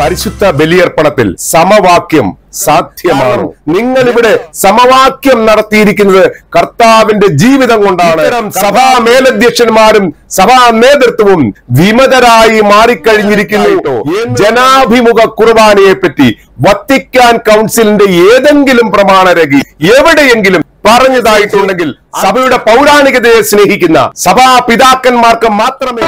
പരിശുദ്ധ ബലിയർപ്പണത്തിൽ സമവാക്യം സാധ്യമാണ് നിങ്ങൾ ഇവിടെ സമവാക്യം നടത്തിയിരിക്കുന്നത് കർത്താവിന്റെ ജീവിതം കൊണ്ടാണ് ഇത്തരം സഭാ മേലധ്യക്ഷന്മാരും സഭാ നേതൃത്വവും വിമതരായി മാറിക്കഴിഞ്ഞിരിക്കുന്നു ജനാഭിമുഖ കുർബാനയെ പറ്റി വത്തിക്കാൻ കൗൺസിലിന്റെ ഏതെങ്കിലും പ്രമാണരകി എവിടെയെങ്കിലും പറഞ്ഞതായിട്ടുണ്ടെങ്കിൽ സഭയുടെ പൗരാണികതയെ സ്നേഹിക്കുന്ന സഭാ പിതാക്കന്മാർക്ക് മാത്രമേ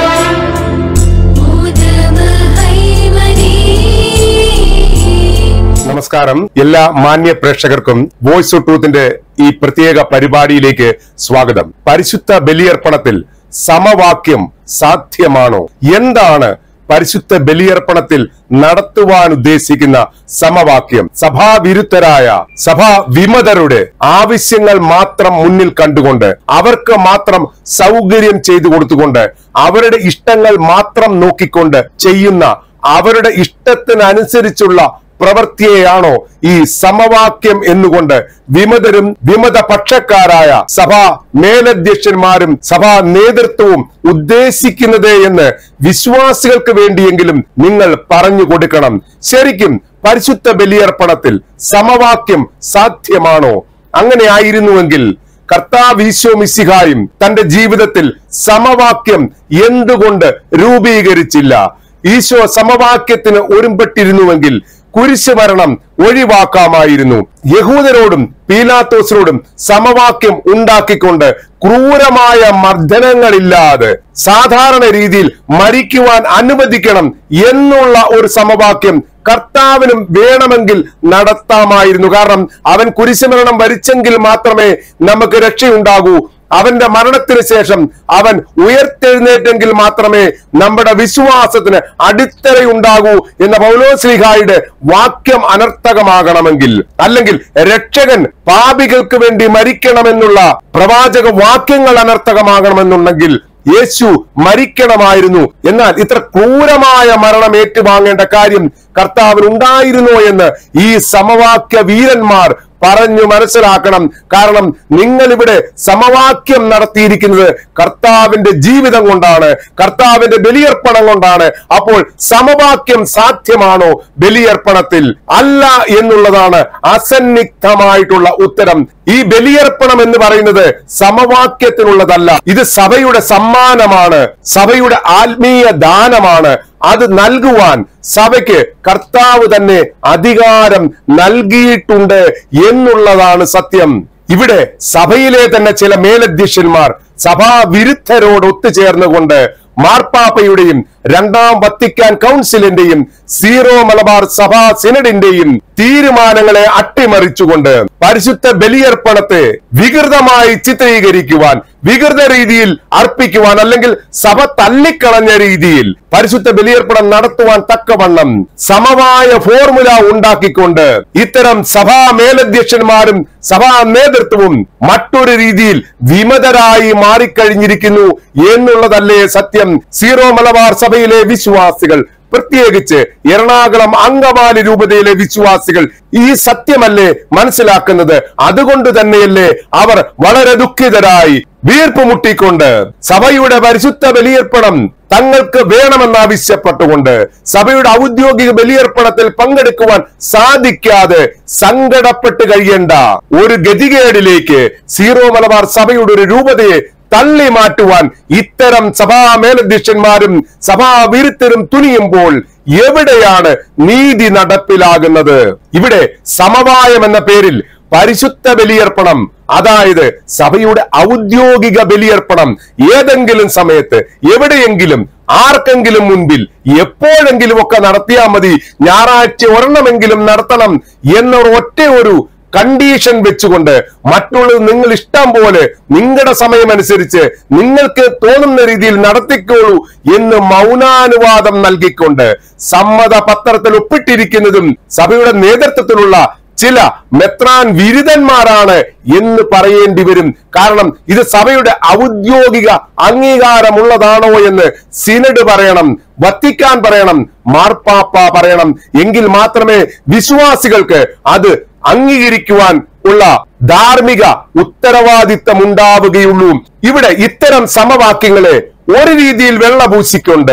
നമസ്കാരം എല്ലാ മാന്യ പ്രേക്ഷകർക്കും വോയിസ് ഓഫ് ട്രൂത്തിന്റെ ഈ പ്രത്യേക പരിപാടിയിലേക്ക് സ്വാഗതം പരിശുദ്ധ ബലിയർപ്പണത്തിൽ സമവാക്യം സാധ്യമാണോ എന്താണ് പരിശുദ്ധ ബലിയർപ്പണത്തിൽ നടത്തുവാൻ ഉദ്ദേശിക്കുന്ന സമവാക്യം സഭാവിരുദ്ധരായ സഭാ വിമതരുടെ ആവശ്യങ്ങൾ മാത്രം മുന്നിൽ കണ്ടുകൊണ്ട് അവർക്ക് മാത്രം സൗകര്യം ചെയ്തു കൊടുത്തുകൊണ്ട് അവരുടെ ഇഷ്ടങ്ങൾ മാത്രം നോക്കിക്കൊണ്ട് ചെയ്യുന്ന അവരുടെ ഇഷ്ടത്തിനനുസരിച്ചുള്ള പ്രവൃത്തിയെയാണോ ഈ സമവാക്യം എന്നുകൊണ്ട് വിമതരും വിമത പക്ഷക്കാരായ സഭാ മേലധ്യക്ഷന്മാരും സഭാ നേതൃത്വവും ഉദ്ദേശിക്കുന്നത് എന്ന് വിശ്വാസികൾക്ക് വേണ്ടിയെങ്കിലും നിങ്ങൾ പറഞ്ഞു കൊടുക്കണം ശരിക്കും പരിശുദ്ധ ബലിയർപ്പണത്തിൽ സമവാക്യം സാധ്യമാണോ അങ്ങനെ ആയിരുന്നുവെങ്കിൽ കർത്താവ് ഈശോ മിശിഹായും തന്റെ ജീവിതത്തിൽ സമവാക്യം എന്തുകൊണ്ട് രൂപീകരിച്ചില്ല ഈശോ സമവാക്യത്തിന് ഒരുമ്പെട്ടിരുന്നുവെങ്കിൽ കുരിശ് മരണം ഒഴിവാക്കാമായിരുന്നു യഹൂദരോടും പീലാത്തോസിനോടും സമവാക്യം ഉണ്ടാക്കിക്കൊണ്ട് ക്രൂരമായ മർദ്ദനങ്ങളില്ലാതെ സാധാരണ രീതിയിൽ മരിക്കുവാൻ അനുവദിക്കണം എന്നുള്ള ഒരു സമവാക്യം കർത്താവിനും വേണമെങ്കിൽ നടത്താമായിരുന്നു കാരണം അവൻ കുരിശുമരണം വരിച്ചെങ്കിൽ മാത്രമേ നമുക്ക് രക്ഷയുണ്ടാകൂ അവന്റെ മരണത്തിന് ശേഷം അവൻ ഉയർത്തെഴുന്നേറ്റെങ്കിൽ മാത്രമേ നമ്മുടെ വിശ്വാസത്തിന് അടിത്തറയുണ്ടാകൂ എന്ന പൗലോശ്രീഹായുടെ വാക്യം അനർത്ഥകമാകണമെങ്കിൽ അല്ലെങ്കിൽ രക്ഷകൻ പാപികൾക്ക് വേണ്ടി മരിക്കണമെന്നുള്ള പ്രവാചക വാക്യങ്ങൾ അനർത്ഥകമാകണമെന്നുണ്ടെങ്കിൽ യേശു മരിക്കണമായിരുന്നു എന്നാൽ ഇത്ര ക്രൂരമായ മരണം ഏറ്റുവാങ്ങേണ്ട കാര്യം കർത്താവിന് ഉണ്ടായിരുന്നോ എന്ന് ഈ സമവാക്യ വീരന്മാർ പറഞ്ഞു മനസ്സിലാക്കണം കാരണം നിങ്ങൾ ഇവിടെ സമവാക്യം നടത്തിയിരിക്കുന്നത് കർത്താവിന്റെ ജീവിതം കൊണ്ടാണ് കർത്താവിന്റെ ബലിയർപ്പണം കൊണ്ടാണ് അപ്പോൾ സമവാക്യം സാധ്യമാണോ ബലിയർപ്പണത്തിൽ അല്ല എന്നുള്ളതാണ് അസന്നിഗ്ധമായിട്ടുള്ള ഉത്തരം ഈ ബലിയർപ്പണം എന്ന് പറയുന്നത് സമവാക്യത്തിനുള്ളതല്ല ഇത് സഭയുടെ സമ്മാനമാണ് സഭയുടെ ആത്മീയ ദാനമാണ് അത് നൽകുവാൻ സഭയ്ക്ക് കർത്താവ് തന്നെ അധികാരം നൽകിയിട്ടുണ്ട് എന്നുള്ളതാണ് സത്യം ഇവിടെ സഭയിലെ തന്നെ ചില മേലധ്യക്ഷന്മാർ സഭാ വിരുദ്ധരോട് ഒത്തുചേർന്നുകൊണ്ട് മാർപ്പാപ്പയുടെയും രണ്ടാം വത്തിക്കാൻ കൗൺസിലിന്റെയും സീറോ മലബാർ സഭാ സിനഡിന്റെയും തീരുമാനങ്ങളെ അട്ടിമറിച്ചുകൊണ്ട് പരിശുദ്ധ ബലിയർപ്പണത്തെ വികൃതമായി ചിത്രീകരിക്കുവാൻ വികൃത രീതിയിൽ അർപ്പിക്കുവാൻ അല്ലെങ്കിൽ സഭ തള്ളിക്കളഞ്ഞ രീതിയിൽ പരിശുദ്ധ ബലിയർപ്പണം നടത്തുവാൻ തക്കവണ്ണം സമവായ ഫോർമുല ഉണ്ടാക്കിക്കൊണ്ട് ഇത്തരം സഭാ മേലധ്യക്ഷന്മാരും സഭാ നേതൃത്വവും മറ്റൊരു രീതിയിൽ വിമതരായി മാറിക്കഴിഞ്ഞിരിക്കുന്നു എന്നുള്ളതല്ലേ സത്യം സീറോ മലബാർ സഭയിലെ വിശ്വാസികൾ പ്രത്യേകിച്ച് എറണാകുളം അങ്കമാലി രൂപതയിലെ വിശ്വാസികൾ ഈ സത്യമല്ലേ മനസ്സിലാക്കുന്നത് അതുകൊണ്ട് തന്നെയല്ലേ അവർ വളരെ ദുഃഖിതരായി വീർപ്പ് മുട്ടിക്കൊണ്ട് സഭയുടെ പരിശുദ്ധ ബലിയർപ്പണം തങ്ങൾക്ക് വേണമെന്നാവശ്യപ്പെട്ടുകൊണ്ട് സഭയുടെ ഔദ്യോഗിക ബലിയർപ്പണത്തിൽ പങ്കെടുക്കുവാൻ സാധിക്കാതെ സങ്കടപ്പെട്ട് കഴിയേണ്ട ഒരു ഗതികേടിലേക്ക് സീറോ മലബാർ സഭയുടെ ഒരു രൂപതയെ തള്ളി മാറ്റുവാൻ ഇത്തരം സഭാ മേലധ്യക്ഷന്മാരും സഭാ വിരുദ്ധരും തുനിയുമ്പോൾ എവിടെയാണ് നീതി നടപ്പിലാകുന്നത് ഇവിടെ സമവായം എന്ന പേരിൽ പരിശുദ്ധ ബലിയർപ്പണം അതായത് സഭയുടെ ഔദ്യോഗിക ബലിയർപ്പണം ഏതെങ്കിലും സമയത്ത് എവിടെയെങ്കിലും ആർക്കെങ്കിലും മുൻപിൽ എപ്പോഴെങ്കിലും ഒക്കെ നടത്തിയാൽ മതി ഞായറാഴ്ച ഒരെണ്ണമെങ്കിലും നടത്തണം എന്നൊരു ഒറ്റ ഒരു കണ്ടീഷൻ വെച്ചുകൊണ്ട് മറ്റുള്ളത് നിങ്ങൾ ഇഷ്ടം പോലെ നിങ്ങളുടെ സമയമനുസരിച്ച് നിങ്ങൾക്ക് തോന്നുന്ന രീതിയിൽ നടത്തിക്കോളൂ എന്ന് മൗനാനുവാദം നൽകിക്കൊണ്ട് സമ്മത പത്രത്തിൽ ഒപ്പിട്ടിരിക്കുന്നതും സഭയുടെ നേതൃത്വത്തിലുള്ള ചില മെത്രാൻ വിരുദ്ധന്മാരാണ് എന്ന് പറയേണ്ടി വരും കാരണം ഇത് സഭയുടെ ഔദ്യോഗിക അംഗീകാരമുള്ളതാണോ എന്ന് സിനഡ് പറയണം വത്തിക്കാൻ പറയണം മാർപ്പാപ്പ പറയണം എങ്കിൽ മാത്രമേ വിശ്വാസികൾക്ക് അത് അംഗീകരിക്കുവാൻ ഉള്ള ധാർമ്മിക ഉത്തരവാദിത്തം ഉണ്ടാവുകയുള്ളൂ ഇവിടെ ഇത്തരം സമവാക്യങ്ങളെ ഒരു രീതിയിൽ വെള്ളപൂശിക്കൊണ്ട്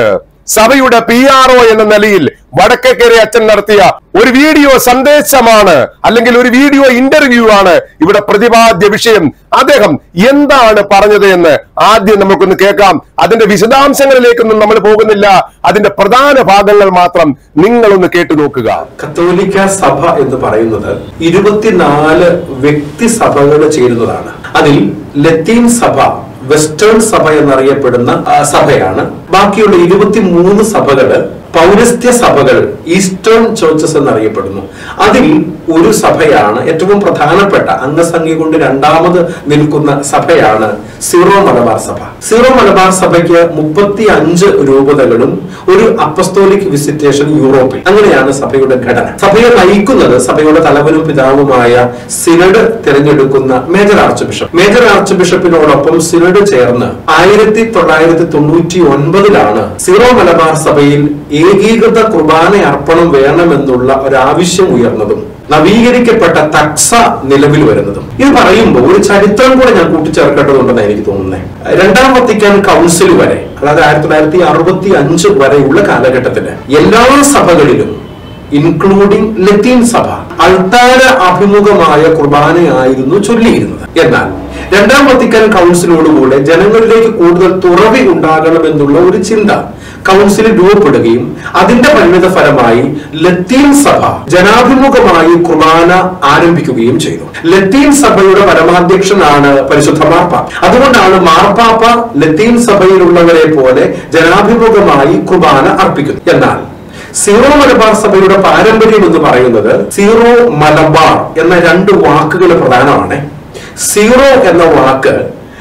സഭയുടെ പി ആർ ഒ എന്ന നിലയിൽ വടക്കേക്കര അച്ഛൻ നടത്തിയ ഒരു വീഡിയോ സന്ദേശമാണ് അല്ലെങ്കിൽ ഒരു വീഡിയോ ഇന്റർവ്യൂ ആണ് ഇവിടെ പ്രതിപാദ്യ വിഷയം അദ്ദേഹം എന്താണ് പറഞ്ഞത് എന്ന് ആദ്യം നമുക്കൊന്ന് കേൾക്കാം അതിന്റെ വിശദാംശങ്ങളിലേക്കൊന്നും നമ്മൾ പോകുന്നില്ല അതിന്റെ പ്രധാന ഭാഗങ്ങൾ മാത്രം നിങ്ങളൊന്ന് കേട്ടു നോക്കുക കത്തോലിക്ക സഭ എന്ന് പറയുന്നത് ഇരുപത്തിനാല് വ്യക്തി സഭകൾ ചേരുന്നതാണ് അതിൽ ലത്തീൻ സഭ വെസ്റ്റേൺ സഭ എന്നറിയപ്പെടുന്ന ആ, സഭയാണ് ബാക്കിയുള്ള ഇരുപത്തിമൂന്ന് സഭകള് പൗരസ്ത്യ സഭകൾ ഈസ്റ്റേൺ ചേർച്ചസ് എന്നറിയപ്പെടുന്നു അതിൽ ഒരു സഭയാണ് ഏറ്റവും പ്രധാനപ്പെട്ട അംഗസംഖ്യ കൊണ്ട് രണ്ടാമത് നിൽക്കുന്ന സഭയാണ് സീറോ മലബാർ സഭ സീറോ മലബാർ സഭയ്ക്ക് മുപ്പത്തി അഞ്ച് രൂപതകളും ഒരു അപ്പസ്തോലിക് വിസിറ്റേഷൻ യൂറോപ്പിൽ അങ്ങനെയാണ് സഭയുടെ ഘടന സഭയെ നയിക്കുന്നത് സഭയുടെ തലവനും പിതാവുമായ സിനഡ് തിരഞ്ഞെടുക്കുന്ന മേജർ ആർച്ച് ബിഷപ്പ് മേജർ ആർച്ച് ബിഷപ്പിനോടൊപ്പം സിനഡ് ചേർന്ന് ആയിരത്തി തൊള്ളായിരത്തി തൊണ്ണൂറ്റി ഒൻപതിലാണ് സീറോ മലബാർ സഭയിൽ ഏകീകൃത കുർബാന അർപ്പണം വേണമെന്നുള്ള ഒരാവശ്യം ഉയർന്നതും നവീകരിക്കപ്പെട്ട തക്സ നിലവിൽ വരുന്നതും ഇത് പറയുമ്പോൾ ഒരു ചരിത്രം കൂടെ ഞാൻ കൂട്ടിച്ചേർക്കേണ്ടതുണ്ടെന്ന് എനിക്ക് തോന്നുന്നത് രണ്ടാം വത്തിക്കാൻ കൗൺസിൽ വരെ അതായത് ആയിരത്തി തൊള്ളായിരത്തി അറുപത്തി അഞ്ച് വരെയുള്ള കാലഘട്ടത്തില് എല്ലാ സഭകളിലും ഇൻക്ലൂഡിംഗ് ലത്തീൻ സഭ അൾത്താര അഭിമുഖമായ കുർബാനയായിരുന്നു ചൊല്ലിയിരുന്നത് എന്നാൽ രണ്ടാം വത്തിക്കാൻ കൗൺസിലോടുകൂടെ ജനങ്ങളിലേക്ക് കൂടുതൽ തുറവി ഉണ്ടാകണമെന്നുള്ള ഒരു ചിന്ത കൗൺസിൽ രൂപപ്പെടുകയും അതിന്റെ പരിണിത ഫലമായി ലത്തീൻ സഭ ജനാഭിമുഖമായി കുർബാന ആരംഭിക്കുകയും ചെയ്തു ലത്തീൻ സഭയുടെ പരമാധ്യക്ഷനാണ് പരിശുദ്ധ മാർപ്പാപ്പ അതുകൊണ്ടാണ് മാർപ്പാപ്പ ലത്തീൻ സഭയിലുള്ളവരെ പോലെ ജനാഭിമുഖമായി കുർബാന അർപ്പിക്കുന്നു എന്നാൽ സീറോ മലബാർ സഭയുടെ പാരമ്പര്യം എന്ന് പറയുന്നത് സീറോ മലബാർ എന്ന രണ്ട് വാക്കുകൾ പ്രധാനമാണ് സീറോ എന്ന വാക്ക്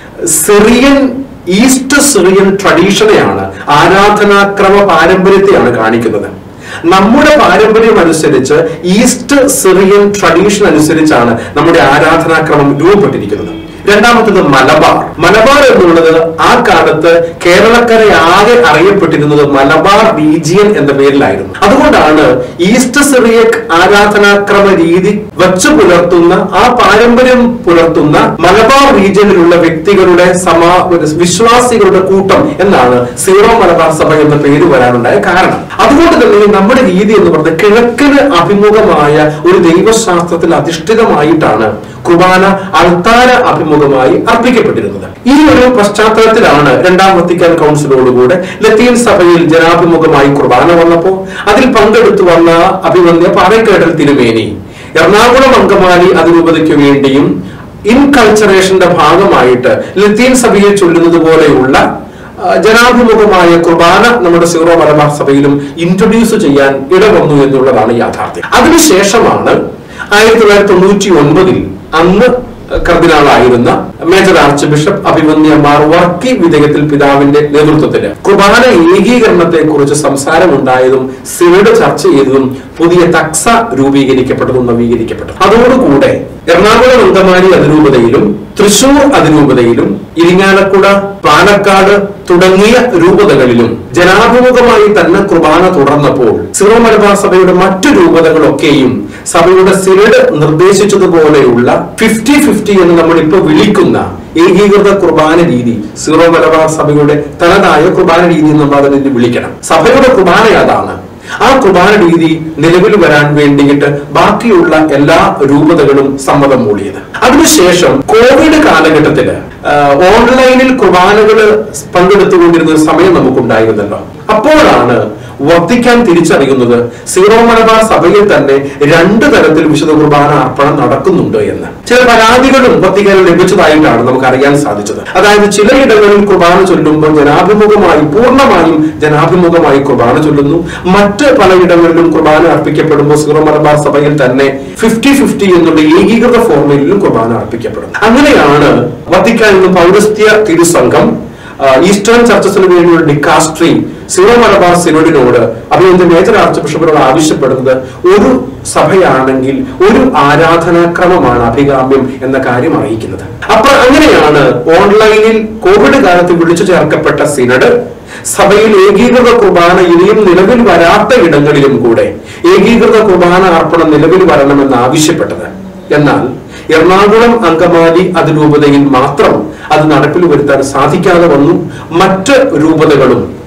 സിറിയൻ ഈസ്റ്റ് സിറിയൻ ട്രഡീഷനെയാണ് ആരാധനാക്രമ പാരമ്പര്യത്തെയാണ് കാണിക്കുന്നത് നമ്മുടെ പാരമ്പര്യം അനുസരിച്ച് ഈസ്റ്റ് സിറിയൻ ട്രഡീഷൻ അനുസരിച്ചാണ് നമ്മുടെ ആരാധനാക്രമം രൂപപ്പെട്ടിരിക്കുന്നത് രണ്ടാമത്തത് മലബാർ മലബാർ എന്നുള്ളത് ആ കാലത്ത് കേരളക്കരെ ആകെ അറിയപ്പെട്ടിരുന്നത് മലബാർ റീജിയൻ എന്ന പേരിലായിരുന്നു അതുകൊണ്ടാണ് ഈസ്റ്റ് സിറിയക് ആരാധനാക്രമ രീതി വച്ചു പുലർത്തുന്ന ആ പാരമ്പര്യം പുലർത്തുന്ന മലബാർ റീജിയനിലുള്ള വ്യക്തികളുടെ സമാ വിശ്വാസികളുടെ കൂട്ടം എന്നാണ് സീറോ മലബാർ സഭ എന്ന പേര് വരാനുണ്ടായ കാരണം അതുകൊണ്ട് തന്നെ നമ്മുടെ രീതി എന്ന് പറയുന്നത് കിഴക്കിന് അഭിമുഖമായ ഒരു ദൈവശാസ്ത്രത്തിൽ അധിഷ്ഠിതമായിട്ടാണ് കുർബാന അൾത്താര അഭിമുഖമായി അർപ്പിക്കപ്പെട്ടിരുന്നത് ഈ ഒരു പശ്ചാത്തലത്തിലാണ് രണ്ടാം വത്തിക്കാൻ കൗൺസിലോടുകൂടെ ലത്തീൻ സഭയിൽ ജനാഭിമുഖമായി കുർബാന വന്നപ്പോൾ അതിൽ പങ്കെടുത്തു വന്ന അഭിമന്യ പാറേക്കേടൽ തിരുമേനി എറണാകുളം അങ്കമാലി അതിരൂപതയ്ക്ക് വേണ്ടിയും ഇൻകൾച്ചറേഷന്റെ ഭാഗമായിട്ട് ലത്തീൻ സഭയിൽ ചൊല്ലുന്നത് പോലെയുള്ള ആ, ജനാഭിമുഖമായ കുർബാന നമ്മുടെ സീറോ മലബാർ സഭയിലും ഇൻട്രൊഡ്യൂസ് ചെയ്യാൻ ഇടവന്നു എന്നുള്ളതാണ് യാഥാർത്ഥ്യം അതിനുശേഷമാണ് ആയിരത്തി തൊള്ളായിരത്തി തൊണ്ണൂറ്റി ഒൻപതിൽ അന്ന് കർദിനാളായിരുന്ന മേജർ ആർച്ച് ബിഷപ്പ് അഭിമന്യ മാർ വർക്കി വിധേയത്തിൽ പിതാവിന്റെ നേതൃത്വത്തിൽ കുർബാന ഏകീകരണത്തെ കുറിച്ച് സംസാരമുണ്ടായതും സിനഡ് ചർച്ച ചെയ്തതും പുതിയ തക്സ രൂപീകരിക്കപ്പെട്ടതും നവീകരിക്കപ്പെട്ടതും അതോടുകൂടെ എറണാകുളം അങ്കമാലി അതിരൂപതയിലും തൃശൂർ അതിരൂപതയിലും ഇരിങ്ങാലക്കുട പാലക്കാട് തുടങ്ങിയ രൂപതകളിലും ജനാഭിമുഖമായി തന്നെ കുർബാന തുടർന്നപ്പോൾ സിറോ മലബാർ സഭയുടെ മറ്റു രൂപതകളൊക്കെയും സഭയുടെ സിനഡ് നിർദ്ദേശിച്ചതുപോലെയുള്ള ഫിഫ്റ്റി ഫിഫ്റ്റി എന്ന് നമ്മൾ ഇപ്പോൾ വിളിക്കുന്ന ഏകീകൃത കുർബാന രീതി സീറോ മലബാർ സഭയുടെ തനതായ കുർബാന രീതി എന്ന് നമ്മൾ അതിനെ വിളിക്കണം സഭയുടെ കുർബാന അതാണ് ആ കുർബാന രീതി നിലവിൽ വരാൻ വേണ്ടിയിട്ട് ബാക്കിയുള്ള എല്ലാ രൂപതകളും സമ്മതം മൂളിയത് അതിനുശേഷം കോവിഡ് കാലഘട്ടത്തില് ആ, ഓൺലൈനിൽ കുർബാനകള് പങ്കെടുത്തുകൊണ്ടിരുന്ന ഒരു സമയം നമുക്കുണ്ടായിരുന്നല്ലോ അപ്പോഴാണ് വത്തിക്കാൻ തിരിച്ചറിയുന്നത് സീറോ മലബാർ സഭയിൽ തന്നെ രണ്ട് തരത്തിൽ വിശുദ്ധ കുർബാന അർപ്പണം നടക്കുന്നുണ്ട് എന്ന് ചില പരാതികളും വത്തിക്കാനിൽ ലഭിച്ചതായിട്ടാണ് നമുക്ക് അറിയാൻ സാധിച്ചത് അതായത് ചിലയിടങ്ങളിൽ കുർബാന ചൊല്ലുമ്പോൾ ജനാഭിമുഖമായി പൂർണ്ണമായും ജനാഭിമുഖമായി കുർബാന ചൊല്ലുന്നു മറ്റ് പലയിടങ്ങളിലും കുർബാന അർപ്പിക്കപ്പെടുമ്പോൾ സീറോ മലബാർ സഭയിൽ തന്നെ ഫിഫ്റ്റി ഫിഫ്റ്റി എന്നുള്ള ഏകീകൃത ഫോർമുലയിലും കുർബാന അർപ്പിക്കപ്പെടുന്നു അങ്ങനെയാണ് വത്തിക്കാനിൽ നിന്ന് പൗരസ്ത്യ തിരുസംഘം ആ, ഈസ്റ്റേൺ ചർച്ചസിന് വേണ്ടിയുള്ള ഡിക്കാസ്ട്രി സീറോ മലബാർ സിനോഡിനോട് അഭിനന്ദ മേജർ ആർച്ച് ബിഷപ്പിനോട് ആവശ്യപ്പെടുന്നത് ഒരു സഭയാണെങ്കിൽ ഒരു ആരാധനാക്രമമാണ് അഭികാമ്യം എന്ന കാര്യം അറിയിക്കുന്നത് അപ്പൊ അങ്ങനെയാണ് ഓൺലൈനിൽ കോവിഡ് കാലത്ത് വിളിച്ചു ചേർക്കപ്പെട്ട സിനഡ് സഭയിൽ ഏകീകൃത കുർബാന ഇനിയും നിലവിൽ വരാത്ത ഇടങ്ങളിലും കൂടെ ഏകീകൃത കുർബാന അർപ്പണം നിലവിൽ വരണമെന്ന് ആവശ്യപ്പെട്ടത് എന്നാൽ എറണാകുളം അങ്കമാലി അതിരൂപതയിൽ മാത്രം അത് നടപ്പിൽ വരുത്താൻ സാധിക്കാതെ വന്നു മറ്റ് രൂപതകളും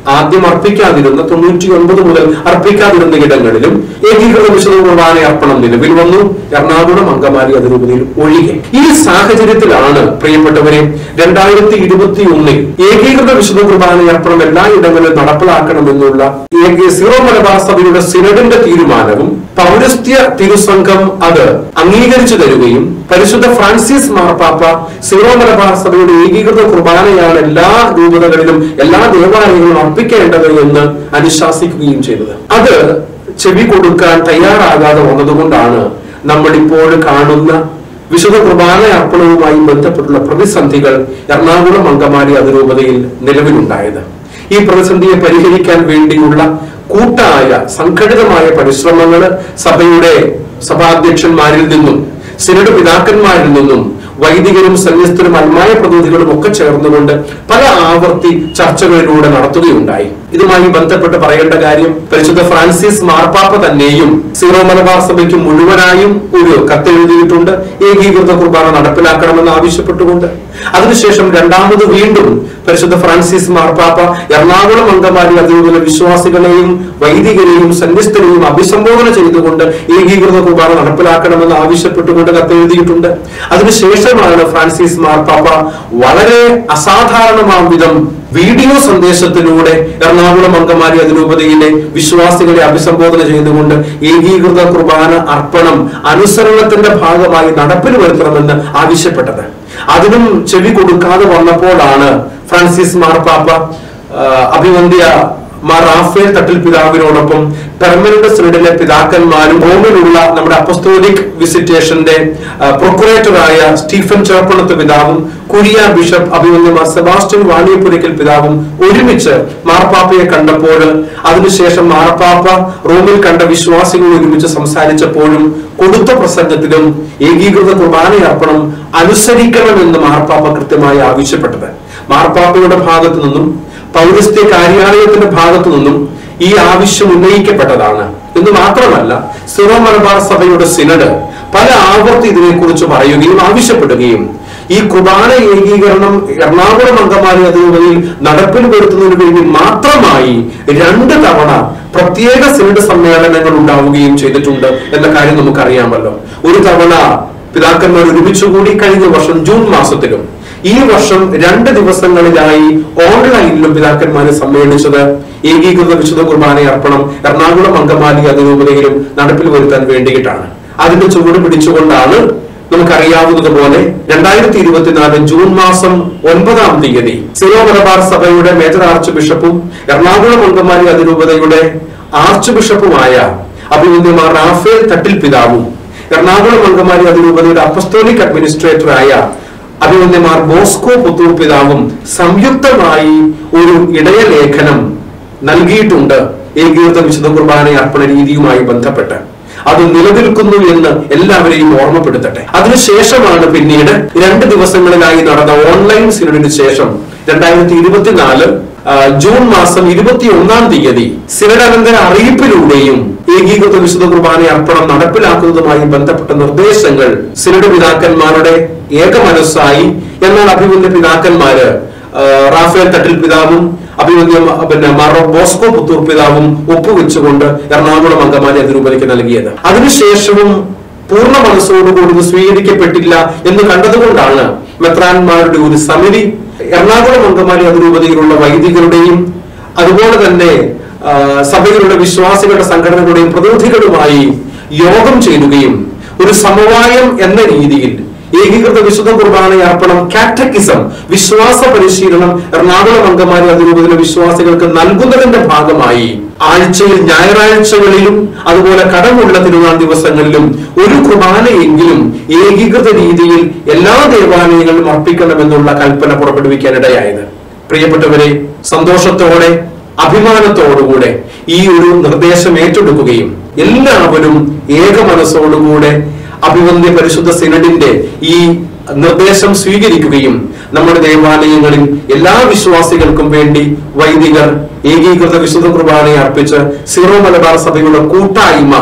ആദ്യം അർപ്പിക്കാതിരുന്ന തൊണ്ണൂറ്റി ഒൻപത് മുതൽ അർപ്പിക്കാതിരുന്ന ഇടങ്ങളിലും ഏകീകൃത വിശുദ്ധ കുർബാന അർപ്പണം നിലവിൽ വന്നു എറണാകുളം അങ്കമാലി അതിരൂപതയിൽ ഒഴികെ ഈ സാഹചര്യത്തിലാണ് പ്രിയപ്പെട്ടവരെ രണ്ടായിരത്തി ഇരുപത്തി ഒന്നിൽ ഏകീകൃത വിശുദ്ധ കുർബാന അർപ്പണം എല്ലായിടങ്ങളിലും നടപ്പിലാക്കണമെന്നുള്ള ഏക- സീറോ മലബാർ സഭയുടെ സിനഡിന്റെ തീരുമാനവും പൗരസ്ത്യ തിരുസംഘം അത് അംഗീകരിച്ചു തരുകയും പരിശുദ്ധ ഫ്രാൻസിസ് മാർപ്പാപ്പ സീറോ മലബാർ സഭയുടെ ഏകീകൃത കുർബാനയാണ് എല്ലാ രൂപതകളിലും എല്ലാ ദേവാലയങ്ങളും അർപ്പിക്കേണ്ടത് എന്ന് അനുശാസിക്കുകയും ചെയ്തത് അത് ചെവി കൊടുക്കാൻ തയ്യാറാകാതെ വന്നതുകൊണ്ടാണ് നമ്മൾ ഇപ്പോൾ കാണുന്ന വിശുദ്ധ കുർബാന അർപ്പണവുമായി ബന്ധപ്പെട്ടുള്ള പ്രതിസന്ധികൾ എറണാകുളം അങ്കമാലി അതിരൂപതയിൽ നിലവിലുണ്ടായത് ഈ പ്രതിസന്ധിയെ പരിഹരിക്കാൻ വേണ്ടിയുള്ള കൂട്ടായ സംഘടിതമായ പരിശ്രമങ്ങൾ സഭയുടെ സഭാധ്യക്ഷന്മാരിൽ നിന്നും സിനഡ് പിതാക്കന്മാരിൽ നിന്നും വൈദികരും സന്യസ്തരും അന്മായ പ്രതിനിധികളും ഒക്കെ ചേർന്നുകൊണ്ട് പല ആവർത്തി ചർച്ചകളിലൂടെ നടത്തുകയുണ്ടായി ഇതുമായി ബന്ധപ്പെട്ട് പറയേണ്ട കാര്യം പരിശുദ്ധ ഫ്രാൻസിസ് മാർപ്പാപ്പ തന്നെയും സീറോ മലബാർ സഭയ്ക്ക് മുഴുവനായും ഒരു കത്തെഴുതിയിട്ടുണ്ട് ഏകീകൃത കുർബാന നടപ്പിലാക്കണമെന്ന് ആവശ്യപ്പെട്ടുകൊണ്ട് അതിനുശേഷം രണ്ടാമത് വീണ്ടും പരിശുദ്ധ ഫ്രാൻസിസ് മാർപ്പാപ്പ എറണാകുളം അങ്കമാലി അതിരൂപത വിശ്വാസികളെയും വൈദികരെയും സന്യസ്തരെയും അഭിസംബോധന ചെയ്തുകൊണ്ട് ഏകീകൃത കുർബാന നടപ്പിലാക്കണമെന്ന് ആവശ്യപ്പെട്ടുകൊണ്ട് കത്തെഴുതിയിട്ടുണ്ട് അതിനുശേഷമാണ് ഫ്രാൻസിസ് മാർപ്പാപ്പ വളരെ അസാധാരണമാം വിധം വീഡിയോ സന്ദേശത്തിലൂടെ എറണാകുളം അങ്കമാലി അതിരൂപതയിലെ വിശ്വാസികളെ അഭിസംബോധന ചെയ്തുകൊണ്ട് ഏകീകൃത കുർബാന അർപ്പണം അനുസരണത്തിന്റെ ഭാഗമായി നടപ്പിൽ വരുത്തണമെന്ന് ആവശ്യപ്പെട്ടത് അതിനും ചെവി കൊടുക്കാതെ വന്നപ്പോഴാണ് ഫ്രാൻസിസ് മാർപ്പാപ്പ ആ, അഭിവന്ധ്യ മാർ റാഫേൽ തട്ടിൽ പിതാവിനോടൊപ്പം പെർമനന്റ് സിനഡിലെ പിതാക്കന്മാരും റോമിലുള്ള നമ്മുടെ അപ്പസ്തോലിക് വിസിറ്റേഷന്റെ പ്രൊക്കുറേറ്ററായ സ്റ്റീഫൻ ചേർപ്പണത്ത് പിതാവും കുരിയ ബിഷപ്പ് അഭിമന്യ മാർ സെബാസ്റ്റ്യൻ വാണിയപ്പുരയ്ക്കൽ പിതാവും ഒരുമിച്ച് മാർപ്പാപ്പയെ കണ്ടപ്പോൾ അതിനുശേഷം മാർപ്പാപ്പ റോമിൽ കണ്ട വിശ്വാസികൾ ഒരുമിച്ച് സംസാരിച്ചപ്പോഴും കൊടുത്ത പ്രസംഗത്തിലും ഏകീകൃത കുർബാനയർപ്പണം അനുസരിക്കണമെന്ന് മാർപ്പാപ്പ കൃത്യമായി ആവശ്യപ്പെട്ടത് മാർപ്പാപ്പയുടെ ഭാഗത്തു നിന്നും പൗരസ്ത്യ കാര്യാലയത്തിന്റെ ഭാഗത്തു നിന്നും ഈ ആവശ്യം ഉന്നയിക്കപ്പെട്ടതാണ് എന്ന് മാത്രമല്ല സിറോ മലബാർ സഭയുടെ സിനഡ് പല ആവർത്തി ഇതിനെക്കുറിച്ച് പറയുകയും ആവശ്യപ്പെടുകയും ഈ കുർബാന ഏകീകരണം എറണാകുളം അങ്കമാലി അതിരൂപതയിൽ നടപ്പിൽ വരുത്തുന്നതിന് വേണ്ടി മാത്രമായി രണ്ട് തവണ പ്രത്യേക സിനഡ് സമ്മേളനങ്ങൾ ഉണ്ടാവുകയും ചെയ്തിട്ടുണ്ട് എന്ന കാര്യം നമുക്കറിയാമല്ലോ ഒരു തവണ പിതാക്കന്മാർ ഒരുമിച്ചുകൂടി കഴിഞ്ഞ വർഷം ജൂൺ മാസത്തിലും ഈ വർഷം രണ്ട് ദിവസങ്ങളിലായി ഓൺലൈനിലും പിതാക്കന്മാരെ സമ്മേളിച്ചത് ഏകീകൃത വിശുദ്ധ കുർബാന അർപ്പണം എറണാകുളം അങ്കമാലി അതിരൂപതയിലും നടപ്പിൽ വരുത്താൻ വേണ്ടിയിട്ടാണ് അതിന്റെ ചുവട് പിടിച്ചുകൊണ്ടാണ് നമുക്കറിയാവുന്നതുപോലെ രണ്ടായിരത്തി ഇരുപത്തിനാല് ജൂൺ മാസം ഒൻപതാം തീയതി സിറോ മലബാർ സഭയുടെ മേജർ ആർച്ച് ബിഷപ്പും എറണാകുളം അങ്കമാലി അതിരൂപതയുടെ ആർച്ച് ബിഷപ്പുമായ അഭിമന്യമാർ റാഫേൽ തട്ടിൽ പിതാവും എറണാകുളം അങ്കമാലി അതിരൂപതയുടെ അപ്പസ്തോലിക് അഡ്മിനിസ്ട്രേറ്ററായ അഭിമന്യമാർ ബോസ്കോ പുത്തൂർ പിതാവും സംയുക്തമായി ഒരു ഇടയലേഖനം നൽകിയിട്ടുണ്ട് ഏകീകൃത വിശുദ്ധ കുർബാന അർപ്പണ രീതിയുമായി ബന്ധപ്പെട്ട് അത് നിലനിൽക്കുന്നു എന്ന് എല്ലാവരെയും ഓർമ്മപ്പെടുത്തട്ടെ അതിനുശേഷമാണ് പിന്നീട് രണ്ട് ദിവസങ്ങളിലായി നടന്ന ഓൺലൈൻ സിനഡിന് ശേഷം രണ്ടായിരത്തി ഇരുപത്തിനാല് ആ, ജൂൺ മാസം ഇരുപത്തി ഒന്നാം തീയതി സിനഡാനന്തര അറിയിപ്പിലൂടെയും ഏകീകൃത വിശുദ്ധ കുർബാന അർപ്പണം നടപ്പിലാക്കുന്നതുമായി ബന്ധപ്പെട്ട നിർദ്ദേശങ്ങൾ സിനഡ് പിതാക്കന്മാരുടെ ഏകമനസ്സായി എന്നാൽ അഭിമന്യ പിതാക്കന്മാര് ആ, റാഫേൽ തട്ടിൽ പിതാവും അഭിമന്യ പിന്നെ മാറോ ബോസ്കോ പുത്തൂർ പിതാവും ഒപ്പുവെച്ചുകൊണ്ട് എറണാകുളം അങ്കമാലി അതിരൂപതയ്ക്ക് നൽകിയത് അതിനുശേഷവും പൂർണ്ണ മനസ്സോടുകൂടി ഇത് സ്വീകരിക്കപ്പെട്ടില്ല എന്ന് കണ്ടതുകൊണ്ടാണ് മെത്രാന്മാരുടെ ഒരു സമിതി എറണാകുളം അങ്കമാലി അതിരൂപതയിലുള്ള വൈദികരുടെയും അതുപോലെ തന്നെ ആ, സഭയിലുള്ള വിശ്വാസികളുടെ സംഘടനകളുടെയും പ്രതിനിധികളുമായി യോഗം ചേരുകയും ഒരു സമവായം എന്ന രീതിയിൽ ഏകീകൃത വിശുദ്ധ കുർബാന അർപ്പണം കാറ്റക്കിസം വിശ്വാസ പരിശീലനം എറണാകുളം അങ്കമാലി അതിരൂപതയിലെ വിശ്വാസികൾക്ക് നൽകുന്നതിന്റെ ഭാഗമായി ആഴ്ചയിൽ ഞായറാഴ്ചകളിലും അതുപോലെ കടമുള്ള തിരുനാൾ ദിവസങ്ങളിലും ഒരു കുർബാനയെങ്കിലും ഏകീകൃത രീതിയിൽ എല്ലാ ദേവാലയങ്ങളിലും അർപ്പിക്കണമെന്നുള്ള കൽപ്പന പുറപ്പെടുവിക്കാനിടയായത് പ്രിയപ്പെട്ടവരെ സന്തോഷത്തോടെ അഭിമാനത്തോടുകൂടെ ഈ ഒരു നിർദ്ദേശം ഏറ്റെടുക്കുകയും എല്ലാവരും ഏക മനസ്സോടുകൂടെ അഭിവന്ധ്യ പരിശുദ്ധ സിനഡിന്റെ ഈ നിർദ്ദേശം സ്വീകരിക്കുകയും നമ്മുടെ ദേവാലയങ്ങളിൽ എല്ലാ വിശ്വാസികൾക്കും വേണ്ടി വൈദികർ ഏകീകൃത വിശുദ്ധ കുർബാനയെ അർപ്പിച്ച് സീറോ മലബാർ സഭയുടെ കൂട്ടായ്മ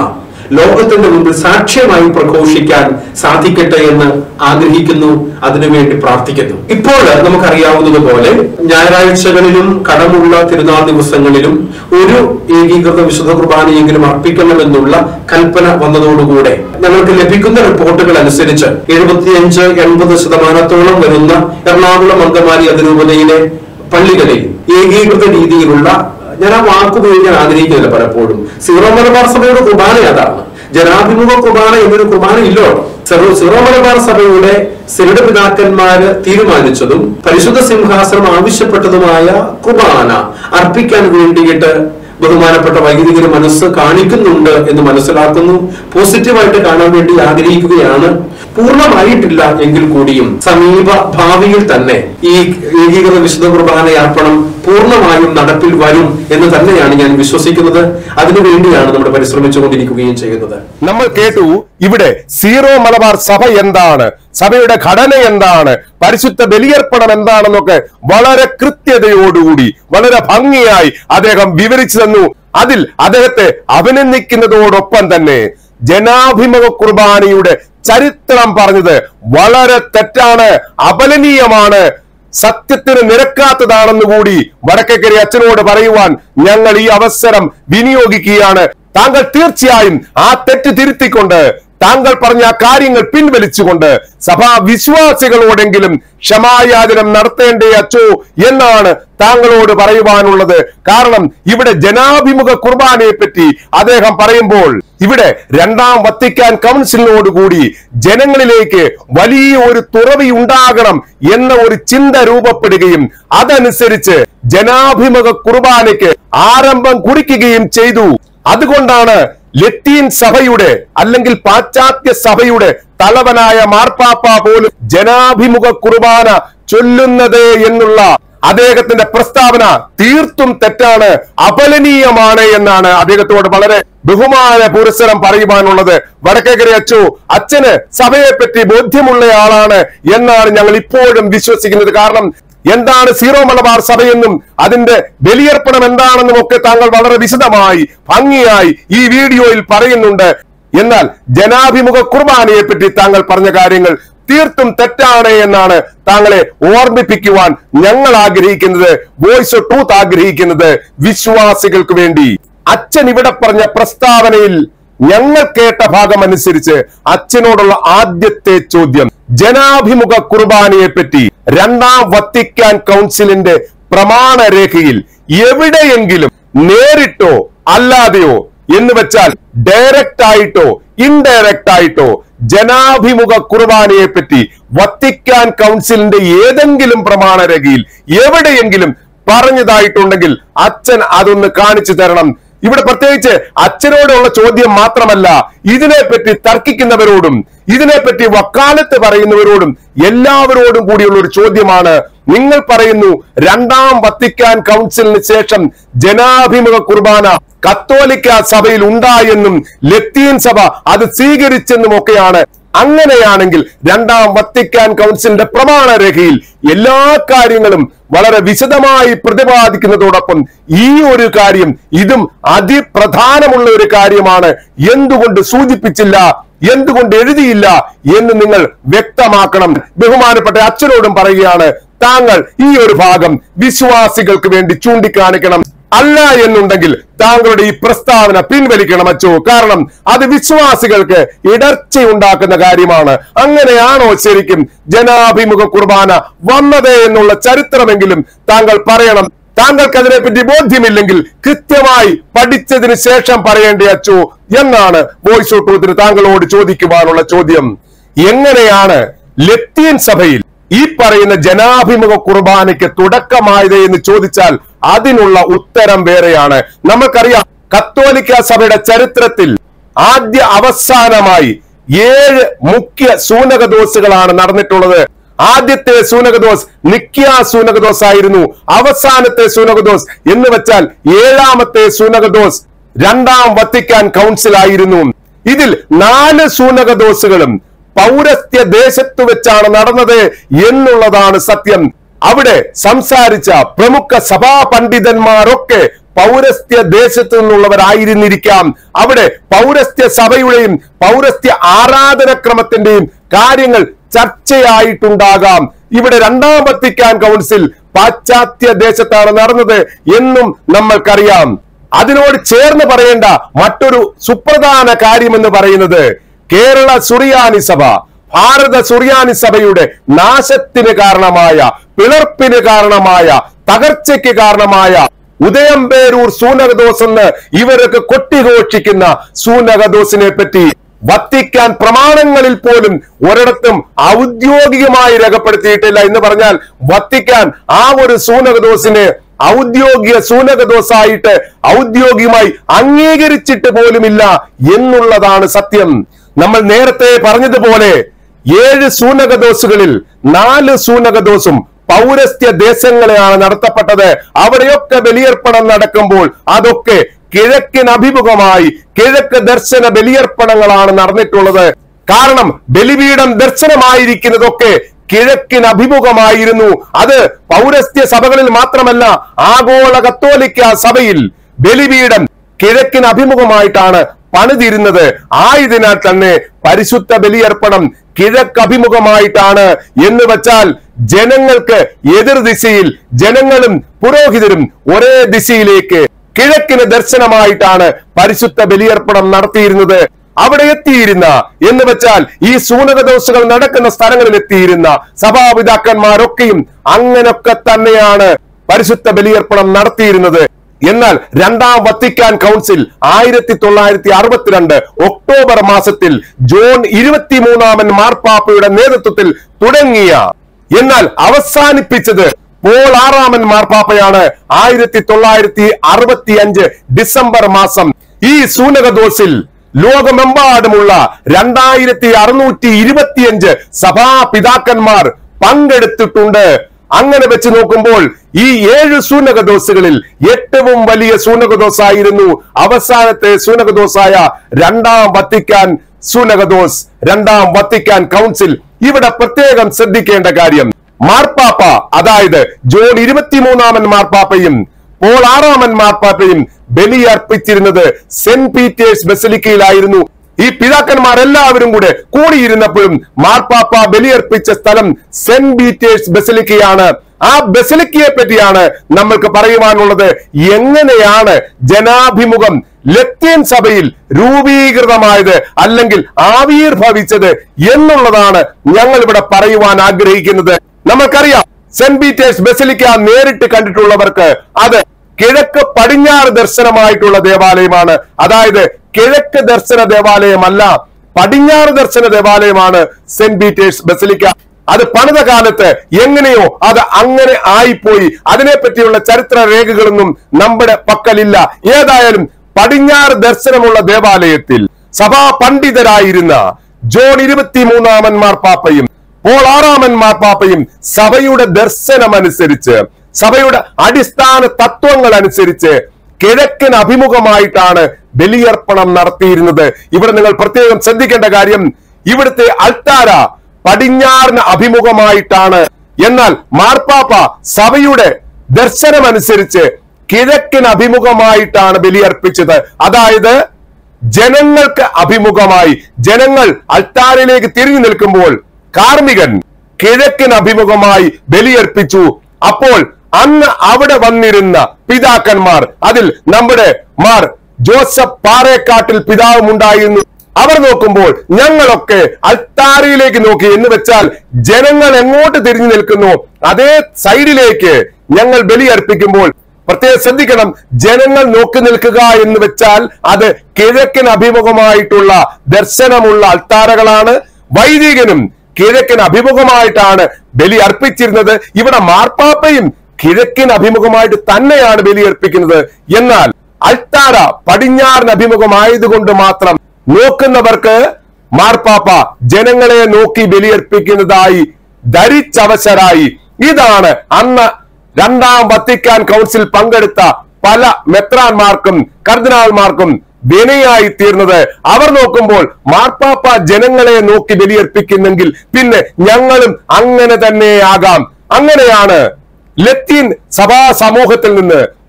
ലോകത്തിന്റെ മുമ്പിൽ സാക്ഷ്യമായി പ്രഘോഷിക്കാൻ സാധിക്കട്ടെ എന്ന് ആഗ്രഹിക്കുന്നു അതിനുവേണ്ടി പ്രാർത്ഥിക്കുന്നു ഇപ്പോൾ നമുക്കറിയാവുന്നതുപോലെ ഞായറാഴ്ചകളിലും കടമുള്ള തിരുനാൾ ദിവസങ്ങളിലും ഒരു ഏകീകൃത വിശുദ്ധ കുർബാനയെങ്കിലും അർപ്പിക്കണമെന്നുള്ള കൽപ്പന വന്നതോടുകൂടെ ഞങ്ങൾക്ക് ലഭിക്കുന്ന റിപ്പോർട്ടുകൾ അനുസരിച്ച് എഴുപത്തിയഞ്ച് എൺപത് ശതമാനത്തോളം വരുന്ന എറണാകുളം അങ്കമാലി അതിരൂപതയിലെ പള്ളികളിൽ ഏകീകൃത രീതിയിലുള്ള ഞാൻ ആ വാക്ക് ഉപയോഗിക്കാൻ ആഗ്രഹിക്കുന്നില്ല പലപ്പോഴും സീറോ മലബാർ സഭയുടെ കുർബാന അതാണ് ജനാഭിമുഖ കുർബാന എന്നൊരു കുർബാന ഇല്ലോ സീറോ സീറോ മലബാർ സഭയുടെ സിനഡ് പിതാക്കന്മാര് തീരുമാനിച്ചതും പരിശുദ്ധ സിംഹാസനം ആവശ്യപ്പെട്ടതുമായ കുർബാന അർപ്പിക്കാൻ വേണ്ടിയിട്ട് ബഹുമാനപ്പെട്ട വൈദികര് മനസ്സ് കാണിക്കുന്നുണ്ട് എന്ന് മനസ്സിലാക്കുന്നു പോസിറ്റീവായിട്ട് കാണാൻ വേണ്ടി ആഗ്രഹിക്കുകയാണ് പൂർണ്ണമായിട്ടില്ല എങ്കിൽ കൂടിയും സമീപ ഭാവിയിൽ തന്നെ ഈ ഏകീകൃത വിശുദ്ധ കുർബാന അർപ്പണം പൂർണ്ണമായും നടപ്പിൽ വരും എന്ന് തന്നെയാണ് ഞാൻ വിശ്വസിക്കുന്നത് അതിനുവേണ്ടിയാണ് നമ്മൾ പരിശ്രമിച്ചുകൊണ്ടിരിക്കുകയും ചെയ്യുന്നത് നമ്മൾ കേട്ടു ഇവിടെ സീറോ മലബാർ സഭ എന്താണ് സഭയുടെ ഘടന എന്താണ് പരിശുദ്ധ ബലിയർപ്പണം എന്താണെന്നൊക്കെ വളരെ കൃത്യതയോടുകൂടി വളരെ ഭംഗിയായി അദ്ദേഹം വിവരിച്ചു തന്നു അതിൽ അദ്ദേഹത്തെ അഭിനന്ദിക്കുന്നതോടൊപ്പം തന്നെ ജനാഭിമുഖ കുർബാനയുടെ ചരിത്രം പറഞ്ഞത് വളരെ തെറ്റാണ് അപലനീയമാണ് സത്യത്തിന് നിരക്കാത്തതാണെന്ന് കൂടി വടക്കേക്കരി അച്ഛനോട് പറയുവാൻ ഞങ്ങൾ ഈ അവസരം വിനിയോഗിക്കുകയാണ് താങ്കൾ തീർച്ചയായും ആ തെറ്റ് തിരുത്തിക്കൊണ്ട് താങ്കൾ പറഞ്ഞ ആ കാര്യങ്ങൾ പിൻവലിച്ചുകൊണ്ട് സഭാ വിശ്വാസികളോടെങ്കിലും ക്ഷമായാചനം നടത്തേണ്ടേ അച്ചോ എന്നാണ് താങ്കളോട് പറയുവാനുള്ളത് കാരണം ഇവിടെ ജനാഭിമുഖ കുർബാനയെ പറ്റി അദ്ദേഹം പറയുമ്പോൾ ഇവിടെ രണ്ടാം വത്തിക്കാൻ കൗൺസിലിനോടുകൂടി ജനങ്ങളിലേക്ക് വലിയ ഒരു തുറവി ഉണ്ടാകണം എന്ന ഒരു ചിന്ത രൂപപ്പെടുകയും അതനുസരിച്ച് ജനാഭിമുഖ കുർബാനയ്ക്ക് ആരംഭം കുറിക്കുകയും ചെയ്തു അതുകൊണ്ടാണ് ലത്തീൻ സഭയുടെ അല്ലെങ്കിൽ പാശ്ചാത്യ സഭയുടെ തലവനായ മാർപ്പാപ്പ പോലും ജനാഭിമുഖ കുർബാന ചൊല്ലുന്നത് എന്നുള്ള അദ്ദേഹത്തിന്റെ പ്രസ്താവന തീർത്തും തെറ്റാണ് അപലനീയമാണ് എന്നാണ് അദ്ദേഹത്തോട് വളരെ ബഹുമാന പുരസ്സരം പറയുവാനുള്ളത് വടക്കേക്കര അച്ചു അച്ഛന് സഭയെ പറ്റി ബോധ്യമുള്ള ആളാണ് എന്നാണ് ഞങ്ങൾ ഇപ്പോഴും വിശ്വസിക്കുന്നത് കാരണം എന്താണ് സീറോ മലബാർ സഭയെന്നും അതിന്റെ ബലിയർപ്പണം എന്താണെന്നും ഒക്കെ താങ്കൾ വളരെ വിശദമായി ഭംഗിയായി ഈ വീഡിയോയിൽ പറയുന്നുണ്ട് എന്നാൽ ജനാഭിമുഖ കുർബാനയെ പറ്റി താങ്കൾ പറഞ്ഞ കാര്യങ്ങൾ തീർത്തും തെറ്റാണ് എന്നാണ് താങ്കളെ ഓർമ്മിപ്പിക്കുവാൻ ഞങ്ങൾ ആഗ്രഹിക്കുന്നത് വോയിസ് ഓഫ് ട്രൂത്ത് ആഗ്രഹിക്കുന്നത് വിശ്വാസികൾക്ക് വേണ്ടി അച്ഛൻ ഇവിടെ പറഞ്ഞ പ്രസ്താവനയിൽ ഞങ്ങൾ കേട്ട ഭാഗം അനുസരിച്ച് അച്ഛനോടുള്ള ആദ്യത്തെ ചോദ്യം ജനാഭിമുഖ കുർബാനയെ പറ്റി രണ്ടാം വത്തിക്കാൻ കൗൺസിലിന്റെ പ്രമാണരേഖയിൽ എവിടെയെങ്കിലും നേരിട്ടോ അല്ലാതെയോ എന്ന് വെച്ചാൽ ഡയറക്റ്റ് ആയിട്ടോ ഇൻഡയറക്റ്റ് ആയിട്ടോ ജനാഭിമുഖ കുർബാനയെ പറ്റി വത്തിക്കാൻ കൗൺസിലിന്റെ ഏതെങ്കിലും പ്രമാണരേഖയിൽ എവിടെയെങ്കിലും പറഞ്ഞതായിട്ടുണ്ടെങ്കിൽ അച്ഛൻ അതൊന്ന് കാണിച്ചു തരണം ഇവിടെ പ്രത്യേകിച്ച് അച്ഛനോടുള്ള ചോദ്യം മാത്രമല്ല ഇതിനെപ്പറ്റി തർക്കിക്കുന്നവരോടും ഇതിനെപ്പറ്റി വക്കാലത്ത് പറയുന്നവരോടും എല്ലാവരോടും കൂടിയുള്ള ഒരു ചോദ്യമാണ് നിങ്ങൾ പറയുന്നു രണ്ടാം വത്തിക്കാൻ കൗൺസിലിന് ശേഷം ജനാഭിമുഖ കുർബാന കത്തോലിക്ക സഭയിൽ ഉണ്ടായെന്നും ലത്തീൻ സഭ അത് സ്വീകരിച്ചെന്നും ഒക്കെയാണ് അങ്ങനെയാണെങ്കിൽ രണ്ടാം വത്തിക്കാൻ കൗൺസിലിന്റെ പ്രമാണരേഖയിൽ എല്ലാ കാര്യങ്ങളും വളരെ വിശദമായി പ്രതിപാദിക്കുന്നതോടൊപ്പം ഈ ഒരു കാര്യം ഇതും അതിപ്രധാനമുള്ള ഒരു കാര്യമാണ് എന്തുകൊണ്ട് സൂചിപ്പിച്ചില്ല എന്തുകൊണ്ട് എഴുതിയില്ല എന്ന് നിങ്ങൾ വ്യക്തമാക്കണം ബഹുമാനപ്പെട്ട അച്ഛനോടും പറയുകയാണ് താങ്കൾ ഈ ഒരു ഭാഗം വിശ്വാസികൾക്ക് വേണ്ടി ചൂണ്ടിക്കാണിക്കണം അല്ല എന്നുണ്ടെങ്കിൽ താങ്കളുടെ ഈ പ്രസ്താവന പിൻവലിക്കണം അച്ചോ കാരണം അത് വിശ്വാസികൾക്ക് ഇടർച്ചയുണ്ടാക്കുന്ന കാര്യമാണ് അങ്ങനെയാണോ ശരിക്കും ജനാഭിമുഖ കുർബാന വന്നത് എന്നുള്ള ചരിത്രമെങ്കിലും താങ്കൾ പറയണം താങ്കൾക്ക് അതിനെപ്പറ്റി ബോധ്യമില്ലെങ്കിൽ കൃത്യമായി പഠിച്ചതിന് ശേഷം പറയേണ്ട അച്ചോ എന്നാണ് വോയിസ് ഓഫ് ട്രൂത്തിന് താങ്കളോട് ചോദിക്കുവാനുള്ള ചോദ്യം എങ്ങനെയാണ് ലത്തീൻ സഭയിൽ ഈ പറയുന്ന ജനാഭിമുഖ കുർബാനയ്ക്ക് തുടക്കമായത് എന്ന് ചോദിച്ചാൽ അതിനുള്ള ഉത്തരം വേറെയാണ് നമുക്കറിയാം കത്തോലിക്ക സഭയുടെ ചരിത്രത്തിൽ ആദ്യ അവസാനമായി ഏഴ് മുഖ്യ സൂനകദോസുകളാണ് നടന്നിട്ടുള്ളത് ആദ്യത്തെ സൂനകദോസ് നിക്യ സൂനകദോസ് ആയിരുന്നു അവസാനത്തെ സൂനകദോസ് എന്ന് വെച്ചാൽ ഏഴാമത്തെ സൂനകദോസ് രണ്ടാം വത്തിക്കാൻ കൗൺസിൽ ആയിരുന്നു ഇതിൽ നാല് സൂനകദോസുകളും പൗരസ്ത്യ ദേശത്തു വെച്ചാണ് നടന്നത് എന്നുള്ളതാണ് സത്യം അവിടെ സംസാരിച്ച പ്രമുഖ സഭാ പണ്ഡിതന്മാരൊക്കെ പൗരസ്ത്യ ദേശത്തു നിന്നുള്ളവരായിരുന്നിരിക്കാം അവിടെ പൗരസ്ത്യ സഭയുടെയും പൗരസ്ത്യ ആരാധനക്രമത്തിന്റെയും കാര്യങ്ങൾ ചർച്ചയായിട്ടുണ്ടാകാം ഇവിടെ രണ്ടാം വത്തിക്കാൻ കൗൺസിൽ പാശ്ചാത്യ ദേശത്താണ് നടന്നത് എന്നും നമ്മൾക്കറിയാം അതിനോട് ചേർന്ന് പറയേണ്ട മറ്റൊരു സുപ്രധാന കാര്യമെന്ന് പറയുന്നത് കേരള സുറിയാനി സഭ ഭാരത സുറിയാനി സഭയുടെ നാശത്തിന് കാരണമായ പിളർപ്പിന് കാരണമായ തകർച്ചയ്ക്ക് കാരണമായ ഉദയംപേരൂർ സൂനകദോസ് എന്ന് ഇവരൊക്കെ കൊട്ടിഘോഷിക്കുന്ന സൂനകദോസിനെ പറ്റി വത്തിക്കാൻ പ്രമാണങ്ങളിൽ പോലും ഒരിടത്തും ഔദ്യോഗികമായി രേഖപ്പെടുത്തിയിട്ടില്ല എന്ന് പറഞ്ഞാൽ വത്തിക്കാൻ ആ ഒരു സൂനകദോസിനെ ഔദ്യോഗിക സൂനകദോസായിട്ട് ഔദ്യോഗികമായി അംഗീകരിച്ചിട്ട് പോലുമില്ല എന്നുള്ളതാണ് സത്യം നമ്മൾ നേരത്തെ പറഞ്ഞതുപോലെ ഏഴ് സൂനകദോസുകളിൽ നാല് സൂനകദോസും പൗരസ്ത്യ ദേശങ്ങളെയാണ് നടത്തപ്പെട്ടത് അവിടെയൊക്കെ ബലിയർപ്പണം നടക്കുമ്പോൾ അതൊക്കെ കിഴക്കിന് അഭിമുഖമായി കിഴക്ക് ദർശന ബലിയർപ്പണങ്ങളാണ് നടന്നിട്ടുള്ളത് കാരണം ബലിപീഠം ദർശനമായിരിക്കുന്നതൊക്കെ കിഴക്കിന് അഭിമുഖമായിരുന്നു അത് പൗരസ്ത്യ സഭകളിൽ മാത്രമല്ല ആഗോള കത്തോലിക്ക സഭയിൽ ബലിപീഠം കിഴക്കിന് അഭിമുഖമായിട്ടാണ് പണിതിരുന്നത് ആയതിനാൽ തന്നെ പരിശുദ്ധ ബലിയർപ്പണം കിഴക്ക് അഭിമുഖമായിട്ടാണ് എന്ന് വെച്ചാൽ ജനങ്ങൾക്ക് എതിർ ദിശയിൽ ജനങ്ങളും പുരോഹിതരും ഒരേ ദിശയിലേക്ക് കിഴക്കിന് ദർശനമായിട്ടാണ് പരിശുദ്ധ ബലിയർപ്പണം നടത്തിയിരുന്നത് അവിടെ എത്തിയിരുന്ന എന്ന് വെച്ചാൽ ഈ സൂനകദോഷങ്ങൾ നടക്കുന്ന സ്ഥലങ്ങളിൽ എത്തിയിരുന്ന സഭാപിതാക്കന്മാരൊക്കെയും അങ്ങനൊക്കെ തന്നെയാണ് പരിശുദ്ധ ബലിയർപ്പണം നടത്തിയിരുന്നത് എന്നാൽ രണ്ടാം വത്തിക്കാൻ കൗൺസിൽ ആയിരത്തി തൊള്ളായിരത്തി അറുപത്തിരണ്ട് ഒക്ടോബർ മാസത്തിൽ ജോൺ ഇരുപത്തിമൂന്നാമൻ മാർപ്പാപ്പയുടെ നേതൃത്വത്തിൽ തുടങ്ങിയ എന്നാൽ അവസാനിപ്പിച്ചത് പോൾ ആറാമൻ മാർപ്പാപ്പയാണ് ആയിരത്തി തൊള്ളായിരത്തി അറുപത്തി അഞ്ച് ഡിസംബർ മാസം ഈ സൂനകദോസിൽ ലോകമെമ്പാടുമുള്ള രണ്ടായിരത്തി അറുന്നൂറ്റി ഇരുപത്തിയഞ്ച് സഭാപിതാക്കന്മാർ പങ്കെടുത്തിട്ടുണ്ട് അങ്ങനെ വെച്ച് നോക്കുമ്പോൾ ഈ ഏഴ് സൂനകദോസുകളിൽ ഏറ്റവും വലിയ സൂനകദോസായിരുന്നു അവസാനത്തെ സൂനകദോസായ രണ്ടാം വത്തിക്കാൻ സൂനകദോസ് രണ്ടാം വത്തിക്കാൻ കൗൺസിൽ ഇവിടെ പ്രത്യേകം ശ്രദ്ധിക്കേണ്ട കാര്യം മാർപ്പാപ്പ അതായത് ജോൺ ഇരുപത്തിമൂന്നാമൻ മാർപ്പാപ്പയും പോൾ ആറാമൻ മാർപ്പാപ്പയും ബലിയർപ്പിച്ചിരുന്നത് സെന്റ് പീറ്റേഴ്സ് ബസലിക്കയിലായിരുന്നു ഈ പിതാക്കന്മാർ എല്ലാവരും കൂടെ കൂടിയിരുന്നപ്പോഴും മാർപ്പാപ്പ ബലിയർപ്പിച്ച സ്ഥലം സെന്റ് പീറ്റേഴ്സ് ബസലിക്കയാണ് ആ ബസലിക്കയെ പറ്റിയാണ് നമ്മൾക്ക് പറയുവാനുള്ളത് എങ്ങനെയാണ് ജനാഭിമുഖം ലത്തീൻ സഭയിൽ രൂപീകൃതമായത് അല്ലെങ്കിൽ ആവിർഭവിച്ചത് എന്നുള്ളതാണ് ഞങ്ങൾ ഇവിടെ പറയുവാൻ ആഗ്രഹിക്കുന്നത് നമ്മൾക്കറിയാം സെന്റ് പീറ്റേഴ്സ് ബസലിക്ക നേരിട്ട് കണ്ടിട്ടുള്ളവർക്ക് അത് കിഴക്ക് പടിഞ്ഞാറ് ദർശനമായിട്ടുള്ള ദേവാലയമാണ് അതായത് കിഴക്ക് ദർശന ദേവാലയമല്ല പടിഞ്ഞാറ് ദർശന ദേവാലയമാണ് സെന്റ് പീറ്റേഴ്സ് ബസലിക്ക അത് പണിത കാലത്ത് എങ്ങനെയോ അത് അങ്ങനെ ആയിപ്പോയി അതിനെപ്പറ്റിയുള്ള ചരിത്ര രേഖകളൊന്നും നമ്മുടെ പക്കലില്ല ഏതായാലും പടിഞ്ഞാറ് ദർശനമുള്ള ദേവാലയത്തിൽ സഭാ പണ്ഡിതരായിരുന്ന ജോൺ ഇരുപത്തിമൂന്നാമൻ മാർപ്പാപ്പയും പോൾ ആറാമൻ മാർപ്പാപ്പയും സഭയുടെ ദർശനമനുസരിച്ച് സഭയുടെ അടിസ്ഥാന തത്വങ്ങൾ അനുസരിച്ച് കിഴക്കിന് അഭിമുഖമായിട്ടാണ് ബലിയർപ്പണം നടത്തിയിരുന്നത് ഇവിടെ നിങ്ങൾ പ്രത്യേകം ശ്രദ്ധിക്കേണ്ട കാര്യം ഇവിടുത്തെ അൾത്താര പടിഞ്ഞാറിന് അഭിമുഖമായിട്ടാണ് എന്നാൽ മാർപ്പാപ്പ സഭയുടെ ദർശനമനുസരിച്ച് കിഴക്കിന് അഭിമുഖമായിട്ടാണ് ബലിയർപ്പിച്ചത് അതായത് ജനങ്ങൾക്ക് അഭിമുഖമായി ജനങ്ങൾ അൾത്താരിലേക്ക് തിരിഞ്ഞു നിൽക്കുമ്പോൾ കാർമികൻ കിഴക്കിന് അഭിമുഖമായി ബലിയർപ്പിച്ചു അപ്പോൾ അന്ന് അവിടെ വന്നിരുന്ന പിതാക്കന്മാർ അതിൽ നമ്മുടെ മാർ ജോസഫ് പാറേക്കാട്ടിൽ പിതാവും ഉണ്ടായിരുന്നു അവർ നോക്കുമ്പോൾ ഞങ്ങളൊക്കെ അൾത്താരയിലേക്ക് നോക്കി എന്ന് വെച്ചാൽ ജനങ്ങൾ എങ്ങോട്ട് തിരിഞ്ഞു നിൽക്കുന്നു അതേ സൈഡിലേക്ക് ഞങ്ങൾ ബലിയർപ്പിക്കുമ്പോൾ പ്രത്യേകം ശ്രദ്ധിക്കണം ജനങ്ങൾ നോക്കി നിൽക്കുക എന്ന് വെച്ചാൽ അത് കിഴക്കിന് അഭിമുഖമായിട്ടുള്ള ദർശനമുള്ള അൾത്താരകളാണ് വൈദികനും കിഴക്കിന് അഭിമുഖമായിട്ടാണ് ബലി അർപ്പിച്ചിരുന്നത് ഇവിടെ മാർപ്പാപ്പയും കിഴക്കിന് അഭിമുഖമായിട്ട് തന്നെയാണ് ബലി അർപ്പിക്കുന്നത് എന്നാൽ അൾത്താര പടിഞ്ഞാറിന് അഭിമുഖമായതുകൊണ്ട് മാത്രം നോക്കുന്നവർക്ക് മാർപ്പാപ്പ ജനങ്ങളെ നോക്കി ബലിയർപ്പിക്കുന്നതായി ധരിച്ചവശരായി ഇതാണ് അന്ന് രണ്ടാം വത്തിക്കാൻ കൗൺസിൽ പങ്കെടുത്ത പല മെത്രാന്മാർക്കും കർദിനാൾമാർക്കും വിനയായി തീർന്നത് അവർ നോക്കുമ്പോൾ മാർപ്പാപ്പ ജനങ്ങളെ നോക്കി ബലിയർപ്പിക്കുന്നെങ്കിൽ പിന്നെ ഞങ്ങളും അങ്ങനെ തന്നെ ആകാം അങ്ങനെയാണ് ലത്തീൻ സഭാ സമൂഹത്തിൽ നിന്ന്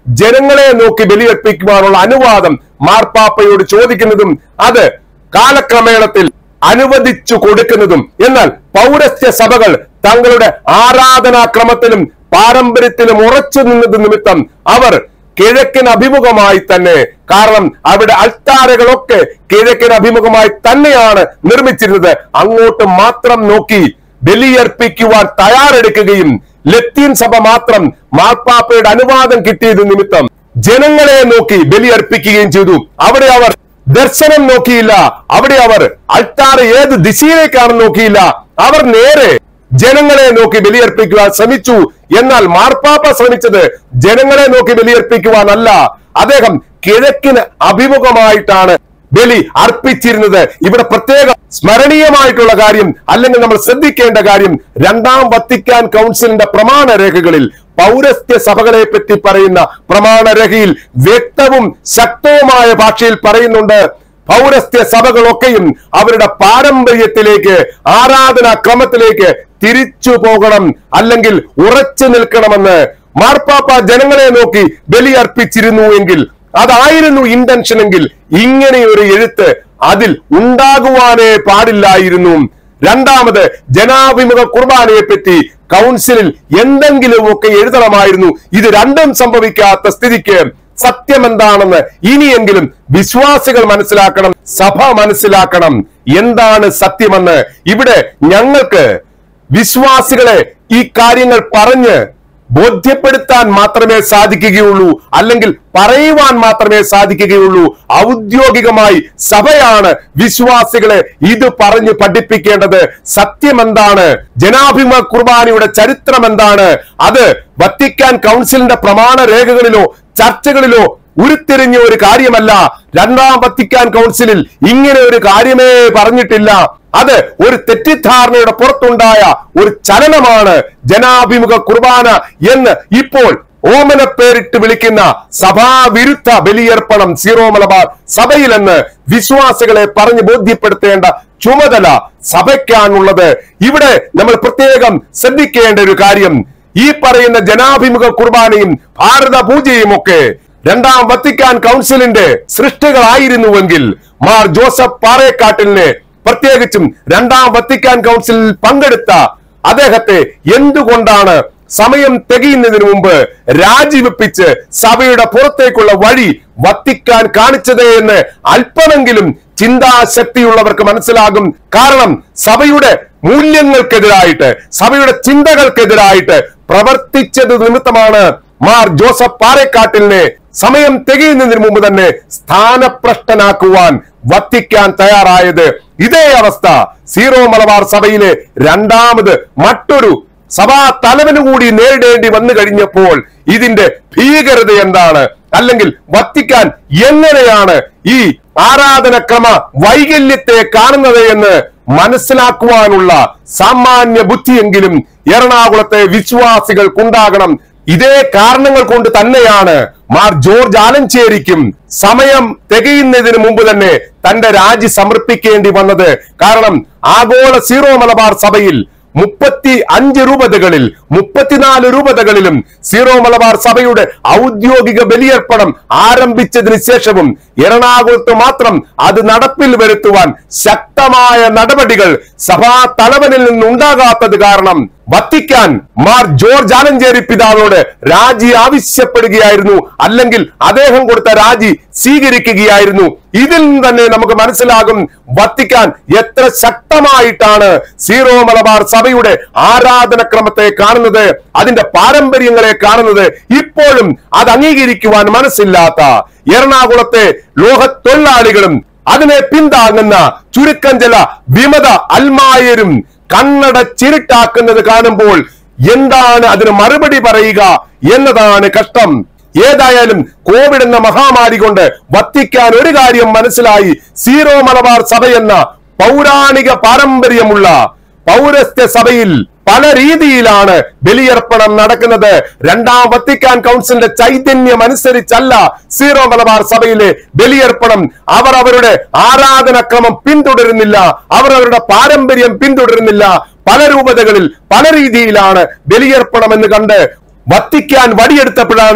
ജനങ്ങളെ നോക്കി ബലിയർപ്പിക്കുവാനുള്ള അനുവാദം മാർപ്പാപ്പയോട് ചോദിക്കുന്നതും അത് കാലക്രമേണത്തിൽ അനുവദിച്ചു കൊടുക്കുന്നതും എന്നാൽ പൗരസ്ത്യ സഭകൾ തങ്ങളുടെ ആരാധനാക്രമത്തിലും പാരമ്പര്യത്തിലും ഉറച്ചു നിന്നത് നിമിത്തം അവർ കിഴക്കിന് അഭിമുഖമായി തന്നെ കാരണം അവിടെ അൾത്താരകളൊക്കെ കിഴക്കിന് അഭിമുഖമായി തന്നെയാണ് നിർമ്മിച്ചിരുന്നത് അങ്ങോട്ട് മാത്രം നോക്കി ബലിയർപ്പിക്കുവാൻ തയ്യാറെടുക്കുകയും ലത്തീൻ സഭ മാത്രം മാർപ്പാപ്പയുടെ അനുവാദം കിട്ടിയത് നിമിത്തം ജനങ്ങളെ നോക്കി ബലിയർപ്പിക്കുകയും ചെയ്തു അവിടെ അവർ ദർശനം നോക്കിയില്ല അവിടെ അവർ അൾത്താറ് ഏത് ദിശയിലേക്കാണെന്ന് നോക്കിയില്ല അവർ നേരെ ജനങ്ങളെ നോക്കി ബലിയർപ്പിക്കുവാൻ ശ്രമിച്ചു എന്നാൽ മാർപ്പാപ്പ ശ്രമിച്ചത് ജനങ്ങളെ നോക്കി ബലിയർപ്പിക്കുവാനല്ല അദ്ദേഹം കിഴക്കിന് അഭിമുഖമായിട്ടാണ് ബലി അർപ്പിച്ചിരുന്നത് ഇവിടെ പ്രത്യേക സ്മരണീയമായിട്ടുള്ള കാര്യം അല്ലെങ്കിൽ നമ്മൾ ശ്രദ്ധിക്കേണ്ട കാര്യം രണ്ടാം വത്തിക്കാൻ കൗൺസിലിന്റെ പ്രമാണ രേഖകളിൽ പൗരസ്ത്യ സഭകളെ പറ്റി പറയുന്ന പ്രമാണരേഖയിൽ വ്യക്തവും ശക്തവുമായ ഭാഷയിൽ പറയുന്നുണ്ട് പൗരസ്ത്യ സഭകളൊക്കെയും അവരുടെ പാരമ്പര്യത്തിലേക്ക് ആരാധനാ ക്രമത്തിലേക്ക് തിരിച്ചു പോകണം അല്ലെങ്കിൽ ഉറച്ചു നിൽക്കണമെന്ന് മാർപ്പാപ്പ ജനങ്ങളെ നോക്കി ബലിയർപ്പിച്ചിരുന്നു എങ്കിൽ അതായിരുന്നു ഇന്റൻഷൻ എങ്കിൽ ഇങ്ങനെ ഒരു എഴുത്ത് അതിൽ ഉണ്ടാകുവാനേ പാടില്ലായിരുന്നു രണ്ടാമത് ജനാഭിമുഖ കുർബാനയെ പറ്റി കൗൺസിലിൽ എന്തെങ്കിലുമൊക്കെ എഴുതണമായിരുന്നു ഇത് രണ്ടും സംഭവിക്കാത്ത സ്ഥിതിക്ക് സത്യം എന്താണെന്ന് ഇനിയെങ്കിലും വിശ്വാസികൾ മനസ്സിലാക്കണം സഭ മനസ്സിലാക്കണം എന്താണ് സത്യമെന്ന് ഇവിടെ ഞങ്ങൾക്ക് വിശ്വാസികളെ ഈ കാര്യങ്ങൾ പറഞ്ഞ് ബോധ്യപ്പെടുത്താൻ മാത്രമേ സാധിക്കുകയുള്ളൂ അല്ലെങ്കിൽ പറയുവാൻ മാത്രമേ സാധിക്കുകയുള്ളൂ ഔദ്യോഗികമായി സഭയാണ് വിശ്വാസികളെ ഇത് പറഞ്ഞു പഠിപ്പിക്കേണ്ടത് സത്യം എന്താണ് ജനാഭിമ കുർബാനയുടെ ചരിത്രം എന്താണ് അത് വത്തിക്കാൻ കൗൺസിലിന്റെ പ്രമാണ രേഖകളിലോ ചർച്ചകളിലോ ഉരുത്തിരിഞ്ഞ ഒരു കാര്യമല്ല രണ്ടാം വത്തിക്കാൻ കൗൺസിലിൽ ഇങ്ങനെ ഒരു കാര്യമേ പറഞ്ഞിട്ടില്ല അത് ഒരു തെറ്റിദ്ധാരണയുടെ പുറത്തുണ്ടായ ഒരു ചലനമാണ് ജനാഭിമുഖ കുർബാന എന്ന് ഇപ്പോൾ ഓമന പേരിട്ട് വിളിക്കുന്ന സഭാവിരുദ്ധ ബലിയർപ്പണം സീറോ മലബാർ സഭയിലെന്ന് വിശ്വാസികളെ പറഞ്ഞ് ബോധ്യപ്പെടുത്തേണ്ട ചുമതല സഭയ്ക്കാണുള്ളത് ഇവിടെ നമ്മൾ പ്രത്യേകം ശ്രദ്ധിക്കേണ്ട ഒരു കാര്യം ഈ പറയുന്ന ജനാഭിമുഖ കുർബാനയും ഭാരത പൂജയും ഒക്കെ രണ്ടാം വത്തിക്കാൻ കൗൺസിലിന്റെ സൃഷ്ടികളായിരുന്നുവെങ്കിൽ മാർ ജോസഫ് പാറേക്കാട്ടിലിനെ പ്രത്യേകിച്ചും രണ്ടാം വത്തിക്കാൻ കൗൺസിലിൽ പങ്കെടുത്ത അദ്ദേഹത്തെ എന്തുകൊണ്ടാണ് സമയം തികയുന്നതിന് മുമ്പ് രാജിവെപ്പിച്ച് സഭയുടെ പുറത്തേക്കുള്ള വഴി വത്തിക്കാൻ കാണിച്ചത് എന്ന് അല്പമെങ്കിലും ചിന്താശക്തിയുള്ളവർക്ക് മനസ്സിലാകും കാരണം സഭയുടെ മൂല്യങ്ങൾക്കെതിരായിട്ട് സഭയുടെ ചിന്തകൾക്കെതിരായിട്ട് പ്രവർത്തിച്ചത് നിമിത്തമാണ് മാർ ജോസഫ് പാറേക്കാട്ടിലിനെ സമയം തികയുന്നതിന് മുമ്പ് തന്നെ സ്ഥാനഭ്രഷ്ടനാക്കുവാൻ വത്തിക്കാൻ തയ്യാറായത് ഇതേ അവസ്ഥ സീറോ മലബാർ സഭയിലെ രണ്ടാമത് മറ്റൊരു സഭാ തലവന് കൂടി നേരിടേണ്ടി വന്നു കഴിഞ്ഞപ്പോൾ ഇതിന്റെ ഭീകരത എന്താണ് അല്ലെങ്കിൽ വത്തിക്കാൻ എങ്ങനെയാണ് ഈ ആരാധനക്രമ വൈകല്യത്തെ കാണുന്നത് എന്ന് മനസ്സിലാക്കുവാനുള്ള സാമാന്യ ബുദ്ധിയെങ്കിലും എറണാകുളത്തെ വിശ്വാസികൾക്കുണ്ടാകണം ഇതേ കാരണങ്ങൾ കൊണ്ട് തന്നെയാണ് മാർ ജോർജ് ആലഞ്ചേരിക്കും സമയം തികയുന്നതിന് മുമ്പ് തന്നെ തന്റെ രാജി സമർപ്പിക്കേണ്ടി വന്നത് കാരണം ആഗോള സീറോ മലബാർ സഭയിൽ മുപ്പത്തി അഞ്ച് രൂപതകളിൽ മുപ്പത്തിനാല് രൂപതകളിലും സീറോ മലബാർ സഭയുടെ ഔദ്യോഗിക ബലിയർപ്പണം ആരംഭിച്ചതിന് ശേഷവും എറണാകുളത്ത് മാത്രം അത് നടപ്പിൽ വരുത്തുവാൻ ശക്തമായ നടപടികൾ സഭാ തലവനിൽ നിന്നുണ്ടാകാത്തത് കാരണം വത്തിക്കാൻ മാർ ജോർജ് ആലഞ്ചേരി പിതാവിനോട് രാജി ആവശ്യപ്പെടുകയായിരുന്നു അല്ലെങ്കിൽ അദ്ദേഹം കൊടുത്ത രാജി സ്വീകരിക്കുകയായിരുന്നു ഇതിൽ നിന്ന് തന്നെ നമുക്ക് മനസ്സിലാകും വത്തിക്കാൻ എത്ര ശക്തമായിട്ടാണ് സീറോ മലബാർ സഭയുടെ ആരാധനക്രമത്തെ കാണുന്നത് അതിന്റെ പാരമ്പര്യങ്ങളെ കാണുന്നത് ഇപ്പോഴും അത് അംഗീകരിക്കുവാൻ മനസ്സില്ലാത്ത എറണാകുളത്തെ ലോകത്തൊഴിലാളികളും അതിനെ പിന്താങ്ങുന്ന ചുരുക്കം ചില വിമത അൽമായരും കണ്ണട ചിരിട്ടാക്കുന്നത് കാണുമ്പോൾ എന്താണ് അതിന് മറുപടി പറയുക എന്നതാണ് കഷ്ടം ഏതായാലും കോവിഡ് എന്ന മഹാമാരി കൊണ്ട് വത്തിക്കാൻ ഒരു കാര്യം മനസ്സിലായി സീറോ മലബാർ സഭ എന്ന പൗരാണിക പാരമ്പര്യമുള്ള പൗരസ്ത്യ സഭയിൽ പല രീതിയിലാണ് ബലിയർപ്പണം നടക്കുന്നത് രണ്ടാം വത്തിക്കാൻ കൗൺസിലിന്റെ ചൈതന്യം അനുസരിച്ചല്ല സീറോ മലബാർ സഭയിലെ ബലിയർപ്പണം അവർ അവരുടെ ആരാധനക്രമം പിന്തുടരുന്നില്ല അവർ അവരുടെ പാരമ്പര്യം പിന്തുടരുന്നില്ല പല രൂപതകളിൽ പല രീതിയിലാണ് ബലിയർപ്പണം എന്ന് കണ്ട് വത്തിക്കാൻ വടിയെടുത്തപ്പോഴാണ്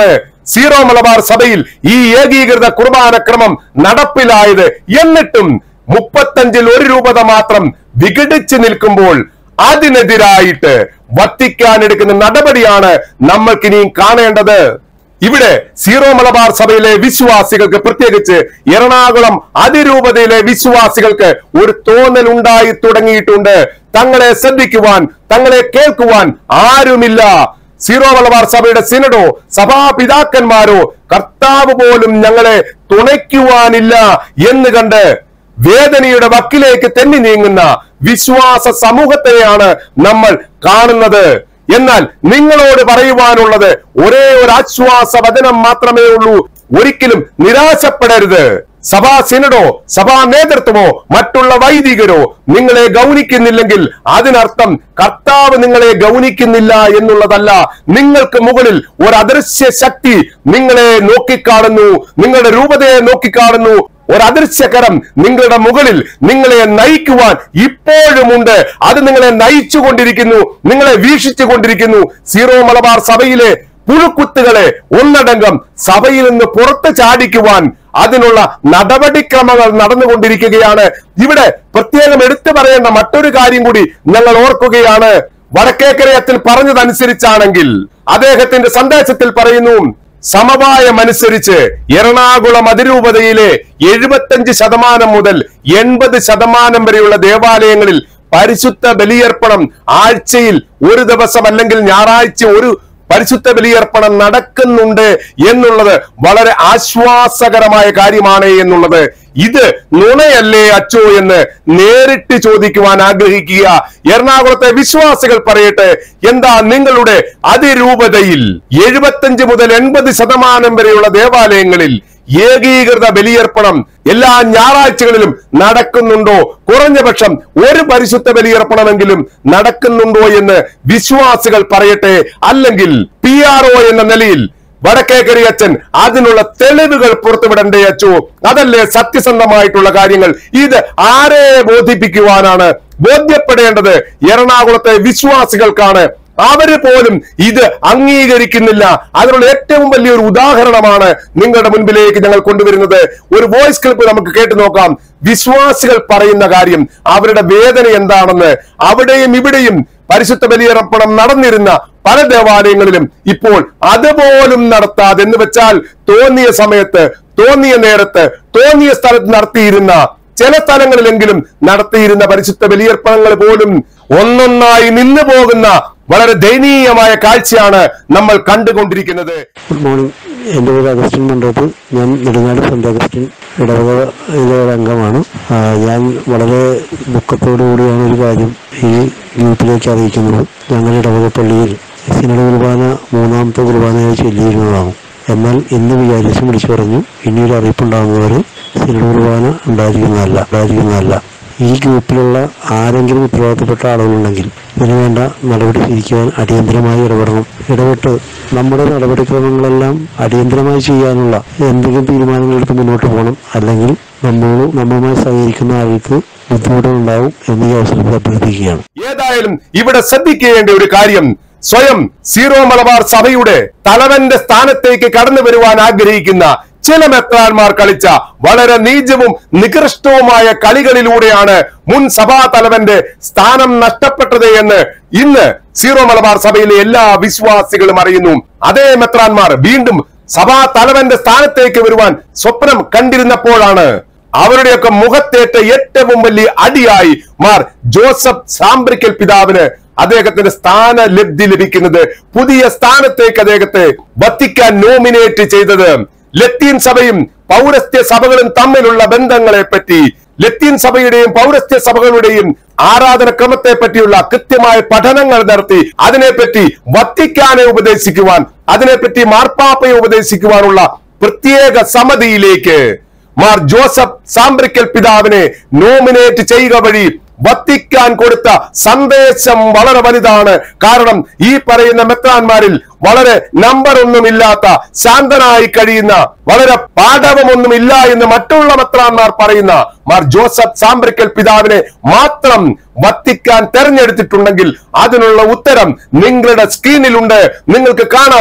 സീറോ മലബാർ സഭയിൽ ഈ ഏകീകൃത കുർബാന ക്രമം നടപ്പിലായത് എന്നിട്ടും മുപ്പത്തഞ്ചിൽ ഒരു രൂപത മാത്രം വിഘടിച്ചു നിൽക്കുമ്പോൾ അതിനെതിരായിട്ട് വത്തിക്കാൻ എടുക്കുന്ന നടപടിയാണ് നമ്മൾക്കിനിയും കാണേണ്ടത് ഇവിടെ സീറോ മലബാർ സഭയിലെ വിശ്വാസികൾക്ക് പ്രത്യേകിച്ച് എറണാകുളം അതിരൂപതയിലെ വിശ്വാസികൾക്ക് ഒരു തോന്നൽ ഉണ്ടായി തുടങ്ങിയിട്ടുണ്ട് തങ്ങളെ ശ്രദ്ധിക്കുവാൻ തങ്ങളെ കേൾക്കുവാൻ ആരുമില്ല സീറോ മലബാർ സഭയുടെ സിനഡോ സഭാപിതാക്കന്മാരോ കർത്താവ് പോലും ഞങ്ങളെ തുണയ്ക്കുവാനില്ല എന്ന് കണ്ട് വേദനയുടെ വക്കിലേക്ക് തെന്നി നീങ്ങുന്ന വിശ്വാസ സമൂഹത്തെയാണ് നമ്മൾ കാണുന്നത് എന്നാൽ നിങ്ങളോട് പറയുവാനുള്ളത് ഒരേ ഒരു ആശ്വാസ വചനം മാത്രമേ ഉള്ളൂ ഒരിക്കലും നിരാശപ്പെടരുത് സഭാ സിനഡോ സഭാ നേതൃത്വമോ മറ്റുള്ള വൈദികരോ നിങ്ങളെ ഗൗനിക്കുന്നില്ലെങ്കിൽ അതിനർത്ഥം കർത്താവ് നിങ്ങളെ ഗൗനിക്കുന്നില്ല എന്നുള്ളതല്ല നിങ്ങൾക്ക് മുകളിൽ ഒരു അദൃശ്യ ശക്തി നിങ്ങളെ നോക്കിക്കാണുന്നു നിങ്ങളുടെ രൂപതയെ നോക്കിക്കാണുന്നു ഒരു അദൃശ്യകരം നിങ്ങളുടെ മുകളിൽ നിങ്ങളെ നയിക്കുവാൻ ഇപ്പോഴുമുണ്ട് അത് നിങ്ങളെ നയിച്ചു കൊണ്ടിരിക്കുന്നു നിങ്ങളെ വീക്ഷിച്ചു കൊണ്ടിരിക്കുന്നു സീറോ മലബാർ സഭയിലെ പുഴുക്കുത്തുകളെ ഒന്നടങ്കം സഭയിൽ നിന്ന് പുറത്ത് ചാടിക്കുവാൻ അതിനുള്ള നടപടിക്രമങ്ങൾ നടന്നുകൊണ്ടിരിക്കുകയാണ് ഇവിടെ പ്രത്യേകം എടുത്തു പറയേണ്ട മറ്റൊരു കാര്യം കൂടി ഞങ്ങൾ ഓർക്കുകയാണ് വടക്കേക്കരയത്തിൽ പറഞ്ഞതനുസരിച്ചാണെങ്കിൽ അദ്ദേഹത്തിന്റെ സന്ദേശത്തിൽ പറയുന്നു സമവായമനുസരിച്ച് എറണാകുളം അതിരൂപതയിലെ എഴുപത്തഞ്ച് ശതമാനം മുതൽ എൺപത് ശതമാനം വരെയുള്ള ദേവാലയങ്ങളിൽ പരിശുദ്ധ ബലിയർപ്പണം ആഴ്ചയിൽ ഒരു ദിവസം അല്ലെങ്കിൽ ഞായറാഴ്ച ഒരു പരിശുദ്ധ ബലിയർപ്പണം നടക്കുന്നുണ്ട് എന്നുള്ളത് വളരെ ആശ്വാസകരമായ കാര്യമാണ് എന്നുള്ളത് ഇത് നുണയല്ലേ അച്ചോ എന്ന് നേരിട്ട് ചോദിക്കുവാൻ ആഗ്രഹിക്കുക എറണാകുളത്തെ വിശ്വാസികൾ പറയട്ടെ എന്താ നിങ്ങളുടെ അതിരൂപതയിൽ എഴുപത്തഞ്ച് മുതൽ എൺപത് ശതമാനം വരെയുള്ള ദേവാലയങ്ങളിൽ ഏകീകൃത ബലിയർപ്പണം എല്ലാ ഞായറാഴ്ചകളിലും നടക്കുന്നുണ്ടോ കുറഞ്ഞ പക്ഷം ഒരു പരിശുദ്ധ ബലിയർപ്പണമെങ്കിലും നടക്കുന്നുണ്ടോ എന്ന് വിശ്വാസികൾ പറയട്ടെ അല്ലെങ്കിൽ പി ആർ ഒ എന്ന നിലയിൽ വടക്കേക്കരി അച്ഛൻ അതിനുള്ള തെളിവുകൾ പുറത്തുവിടണ്ടേ അച്ചു അതല്ലേ സത്യസന്ധമായിട്ടുള്ള കാര്യങ്ങൾ ഇത് ആരെ ബോധിപ്പിക്കുവാനാണ് ബോധ്യപ്പെടേണ്ടത് എറണാകുളത്തെ വിശ്വാസികൾക്കാണ് അവര് പോലും ഇത് അംഗീകരിക്കുന്നില്ല അതിനുള്ള ഏറ്റവും വലിയൊരു ഉദാഹരണമാണ് നിങ്ങളുടെ മുൻപിലേക്ക് ഞങ്ങൾ കൊണ്ടുവരുന്നത് ഒരു വോയിസ് ക്ലിപ്പ് നമുക്ക് കേട്ടു നോക്കാം വിശ്വാസികൾ പറയുന്ന കാര്യം അവരുടെ വേദന എന്താണെന്ന് അവിടെയും ഇവിടെയും പരിശുദ്ധ ബലിയർപ്പണം നടന്നിരുന്ന പല ദേവാലയങ്ങളിലും ഇപ്പോൾ അതുപോലും നടത്താതെ എന്ന് വെച്ചാൽ തോന്നിയ സമയത്ത് തോന്നിയ നേരത്ത് തോന്നിയ സ്ഥലത്ത് നടത്തിയിരുന്ന ചില സ്ഥലങ്ങളിലെങ്കിലും നടത്തിയിരുന്ന പരിശുദ്ധ ബലിയർപ്പണങ്ങൾ പോലും ഒന്നൊന്നായി നിന്നു പോകുന്ന വളരെ ദയനീയമായ കാഴ്ചയാണ് നമ്മൾ കണ്ടുകൊണ്ടിരിക്കുന്നത് ഗുഡ് മോർണിംഗ് എൻ്റെ പേര് അഗസ്റ്റിൻ മണ്ടോത്ത് ഞാൻ നെടുങ്ങാട് സെൻറ് അഗസ്റ്റിൻ ഇടവക ഇതിലെ അംഗമാണ് ആ, ഞാൻ വളരെ ദുഃഖത്തോടു കൂടിയാണ് ഒരു കാര്യം ഈ ഗ്രൂപ്പിലേക്ക് അറിയിക്കുന്നത് ഞങ്ങളുടെ ഇടവക പള്ളിയിൽ സിനഡ് കുർബാന മൂന്നാമത്തെ കുർബാനയായി ചൊല്ലിയിരുന്നതാണ് എന്നാൽ ഇന്ന് വിചാരിച്ച് വിളിച്ചു പറഞ്ഞു ഇനിയൊരു അറിയിപ്പുണ്ടാകുന്നവരെ സിനഡ് കുർബാന ഉണ്ടായിരിക്കുന്നതല്ല ഉണ്ടായിരിക്കുന്നതല്ല ഈ ഗ്രൂപ്പിലുള്ള ആരെങ്കിലും ഉത്തരവാദിത്തപ്പെട്ട ആളുകളുണ്ടെങ്കിൽ ഇതിനു വേണ്ട നടപടി സ്വീകരിക്കുവാൻ അടിയന്തരമായി ഇടപെടണം ഇടപെട്ട് നമ്മുടെ നടപടിക്രമങ്ങളെല്ലാം അടിയന്തരമായി ചെയ്യാനുള്ള എന്തെങ്കിലും തീരുമാനങ്ങളെടുത്ത് മുന്നോട്ട് പോകണം അല്ലെങ്കിൽ നമ്മളോട് നമ്മളുമായി സഹകരിക്കുന്ന ആൾക്ക് ബുദ്ധിമുട്ടുകളുണ്ടാവും എന്ന് ഈ അവസരത്തിൽ അഭ്യർത്ഥിക്കുകയാണ് ഏതായാലും ഇവിടെ ശ്രദ്ധിക്കേണ്ട ഒരു കാര്യം സ്വയം സീറോ മലബാർ സഭയുടെ തലവന്റെ സ്ഥാനത്തേക്ക് കടന്നു വരുവാൻ ആഗ്രഹിക്കുന്ന ചില മെത്രാന്മാർ കളിച്ച വളരെ നീചവും നികൃഷ്ടവുമായ കളികളിലൂടെയാണ് മുൻ സഭാ തലവന്റെ സ്ഥാനം നഷ്ടപ്പെട്ടത് എന്ന് ഇന്ന് സീറോ മലബാർ സഭയിലെ എല്ലാ വിശ്വാസികളും അറിയുന്നു അതേ മെത്രാന്മാർ വീണ്ടും സഭാ തലവന്റെ സ്ഥാനത്തേക്ക് വരുവാൻ സ്വപ്നം കണ്ടിരുന്നപ്പോഴാണ് അവരുടെയൊക്കെ മുഖത്തേറ്റ ഏറ്റവും വലിയ അടിയായി മാർ ജോസഫ് സാമ്പ്രിക്കൽ പിതാവിന് അദ്ദേഹത്തിന്റെ സ്ഥാന ലബ്ധി ലഭിക്കുന്നത് പുതിയ സ്ഥാനത്തേക്ക് അദ്ദേഹത്തെ വത്തിക്കാൻ നോമിനേറ്റ് ചെയ്തത് ലത്തീൻ സഭയും പൗരസ്ത്യ സഭകളും തമ്മിലുള്ള ബന്ധങ്ങളെ പറ്റി ലത്തീൻ സഭയുടെയും പൗരസ്ത്യ സഭകളുടെയും ആരാധന ക്രമത്തെ പറ്റിയുള്ള കൃത്യമായ പഠനങ്ങൾ നടത്തി അതിനെപ്പറ്റി വത്തിക്കാനെ ഉപദേശിക്കുവാൻ അതിനെപ്പറ്റി മാർപ്പാപ്പയെ ഉപദേശിക്കുവാനുള്ള പ്രത്യേക സമിതിയിലേക്ക് മാർ ജോസഫ് സാമ്പ്രിക്കൽ പിതാവിനെ നോമിനേറ്റ് ചെയ്യുക വഴി വത്തിക്കാൻ കൊടുത്ത സന്ദേശം വളരെ വലുതാണ് കാരണം ഈ പറയുന്ന മെത്രാന്മാരിൽ വളരെ നമ്പർ ഒന്നുമില്ലാത്ത ശാന്തനായി കഴിയുന്ന വളരെ പാഠവമൊന്നുമില്ല എന്ന് മറ്റുള്ള മെത്രാന്മാർ പറയുന്ന മാർ ജോസഫ് സാമ്പ്രിക്കൽ പിതാവിനെ മാത്രം വത്തിക്കാൻ തെരഞ്ഞെടുത്തിട്ടുണ്ടെങ്കിൽ അതിനുള്ള ഉത്തരം നിങ്ങളുടെ സ്ക്രീനിലുണ്ട് നിങ്ങൾക്ക് കാണാം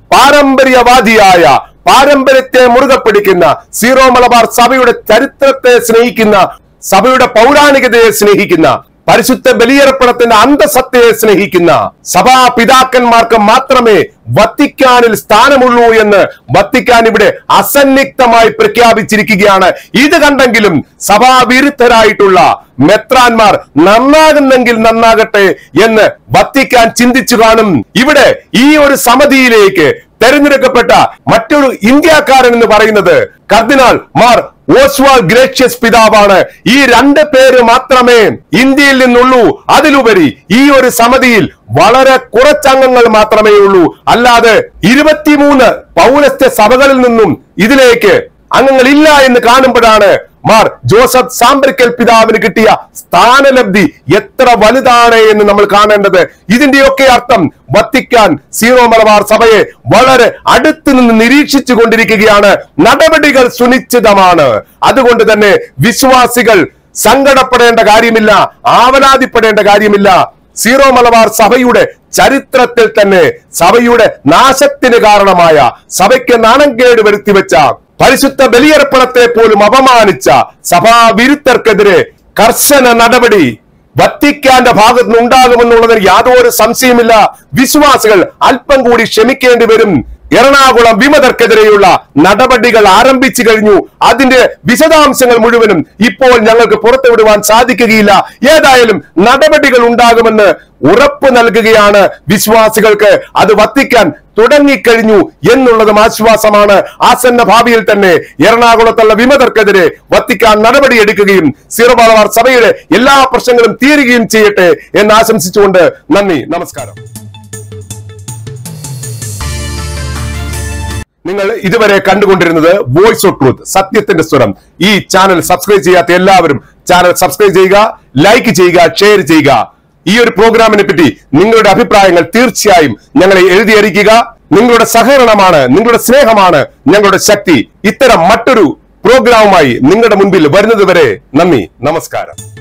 പാരമ്പര്യവാദിയായ പാരമ്പര്യത്തെ മുറുകെ പിടിക്കുന്ന സീറോ മലബാർ സഭയുടെ ചരിത്രത്തെ സ്നേഹിക്കുന്ന സഭയുടെ പൗരാണികതയെ സ്നേഹിക്കുന്ന പരിശുദ്ധ ബലിയർപ്പണത്തിന്റെ അന്തസത്തയെ സ്നേഹിക്കുന്ന സഭാ പിതാക്കന്മാർക്ക് മാത്രമേ വത്തിക്കാനിൽ സ്ഥാനമുള്ളൂ എന്ന് വത്തിക്കാൻ ഇവിടെ അസന്നിഗ്ധമായി പ്രഖ്യാപിച്ചിരിക്കുകയാണ് ഇത് കണ്ടെങ്കിലും സഭാവിരുദ്ധരായിട്ടുള്ള മെത്രാന്മാർ നന്നാകുന്നെങ്കിൽ നന്നാകട്ടെ എന്ന് വത്തിക്കാൻ ചിന്തിച്ചു കാണും ഇവിടെ ഈ ഒരു സമിതിയിലേക്ക് തെരഞ്ഞെടുക്കപ്പെട്ട മറ്റൊരു ഇന്ത്യക്കാരൻ എന്ന് പറയുന്നത് കർദിനാൾ മാർ ഓസ്വാൾ ഗ്രേഷ്യസ് പിതാവാണ് ഈ രണ്ട് പേര് മാത്രമേ ഇന്ത്യയിൽ നിന്നുള്ളൂ അതിലുപരി ഈ ഒരു സമിതിയിൽ വളരെ കുറച്ചംഗങ്ങൾ മാത്രമേ ഉള്ളൂ അല്ലാതെ ഇരുപത്തിമൂന്ന് പൗരസ്ത്യ സഭകളിൽ നിന്നും ഇതിലേക്ക് അംഗങ്ങളില്ല എന്ന് കാണുമ്പോഴാണ് മാർ ജോസഫ് സാമ്പരിക്കൽ പിതാവിന് കിട്ടിയ സ്ഥാനലബ്ധി എത്ര വലുതാണ് എന്ന് നമ്മൾ കാണേണ്ടത് ഇതിന്റെയൊക്കെ അർത്ഥം വത്തിക്കാൻ സീറോ മലബാർ സഭയെ വളരെ അടുത്ത് നിന്ന് നിരീക്ഷിച്ചു കൊണ്ടിരിക്കുകയാണ് നടപടികൾ സുനിശ്ചിതമാണ് അതുകൊണ്ട് തന്നെ വിശ്വാസികൾ സങ്കടപ്പെടേണ്ട കാര്യമില്ല ആവലാതിപ്പെടേണ്ട കാര്യമില്ല സീറോ മലബാർ സഭയുടെ ചരിത്രത്തിൽ തന്നെ സഭയുടെ നാശത്തിന് കാരണമായ സഭയ്ക്ക് നാണംകേട് വരുത്തിവെച്ച പരിശുദ്ധ ബലിയർപ്പണത്തെ പോലും അപമാനിച്ച സഭാവിരുദ്ധർക്കെതിരെ കർശന നടപടി വത്തിക്കാന്റെ ഭാഗത്ത് നിന്ന് ഉണ്ടാകുമെന്നുള്ളതിന് യാതൊരു സംശയമില്ല വിശ്വാസികൾ അല്പം കൂടി ക്ഷമിക്കേണ്ടി വരും എറണാകുളം വിമതർക്കെതിരെയുള്ള നടപടികൾ ആരംഭിച്ചു കഴിഞ്ഞു അതിന്റെ വിശദാംശങ്ങൾ മുഴുവനും ഇപ്പോൾ ഞങ്ങൾക്ക് പുറത്തുവിടുവാൻ സാധിക്കുകയില്ല ഏതായാലും നടപടികൾ ഉണ്ടാകുമെന്ന് ഉറപ്പ് നൽകുകയാണ് വിശ്വാസികൾക്ക് അത് വത്തിക്കാൻ തുടങ്ങിക്കഴിഞ്ഞു എന്നുള്ളതും ആശ്വാസമാണ് ആസന്ന ഭാവിയിൽ തന്നെ എറണാകുളത്തുള്ള വിമതർക്കെതിരെ വത്തിക്കാൻ നടപടിയെടുക്കുകയും സീറോബാലവാർ സഭയുടെ എല്ലാ പ്രശ്നങ്ങളും തീരുകയും ചെയ്യട്ടെ എന്ന് ആശംസിച്ചുകൊണ്ട് നന്ദി നമസ്കാരം നിങ്ങൾ ഇതുവരെ കണ്ടുകൊണ്ടിരുന്നത് വോയിസ് ഓഫ് ട്രൂത്ത് സത്യത്തിന്റെ സ്വരം ഈ ചാനൽ സബ്സ്ക്രൈബ് ചെയ്യാത്ത എല്ലാവരും ചാനൽ സബ്സ്ക്രൈബ് ചെയ്യുക ലൈക്ക് ചെയ്യുക ഷെയർ ചെയ്യുക ഈ ഒരു പ്രോഗ്രാമിനെ പറ്റി നിങ്ങളുടെ അഭിപ്രായങ്ങൾ തീർച്ചയായും ഞങ്ങളെ എഴുതി അറിയിക്കുക നിങ്ങളുടെ സഹകരണമാണ് നിങ്ങളുടെ സ്നേഹമാണ് ഞങ്ങളുടെ ശക്തി ഇത്തരം മറ്റൊരു പ്രോഗ്രാമുമായി നിങ്ങളുടെ മുൻപിൽ വരുന്നത് വരെ നന്ദി നമസ്കാരം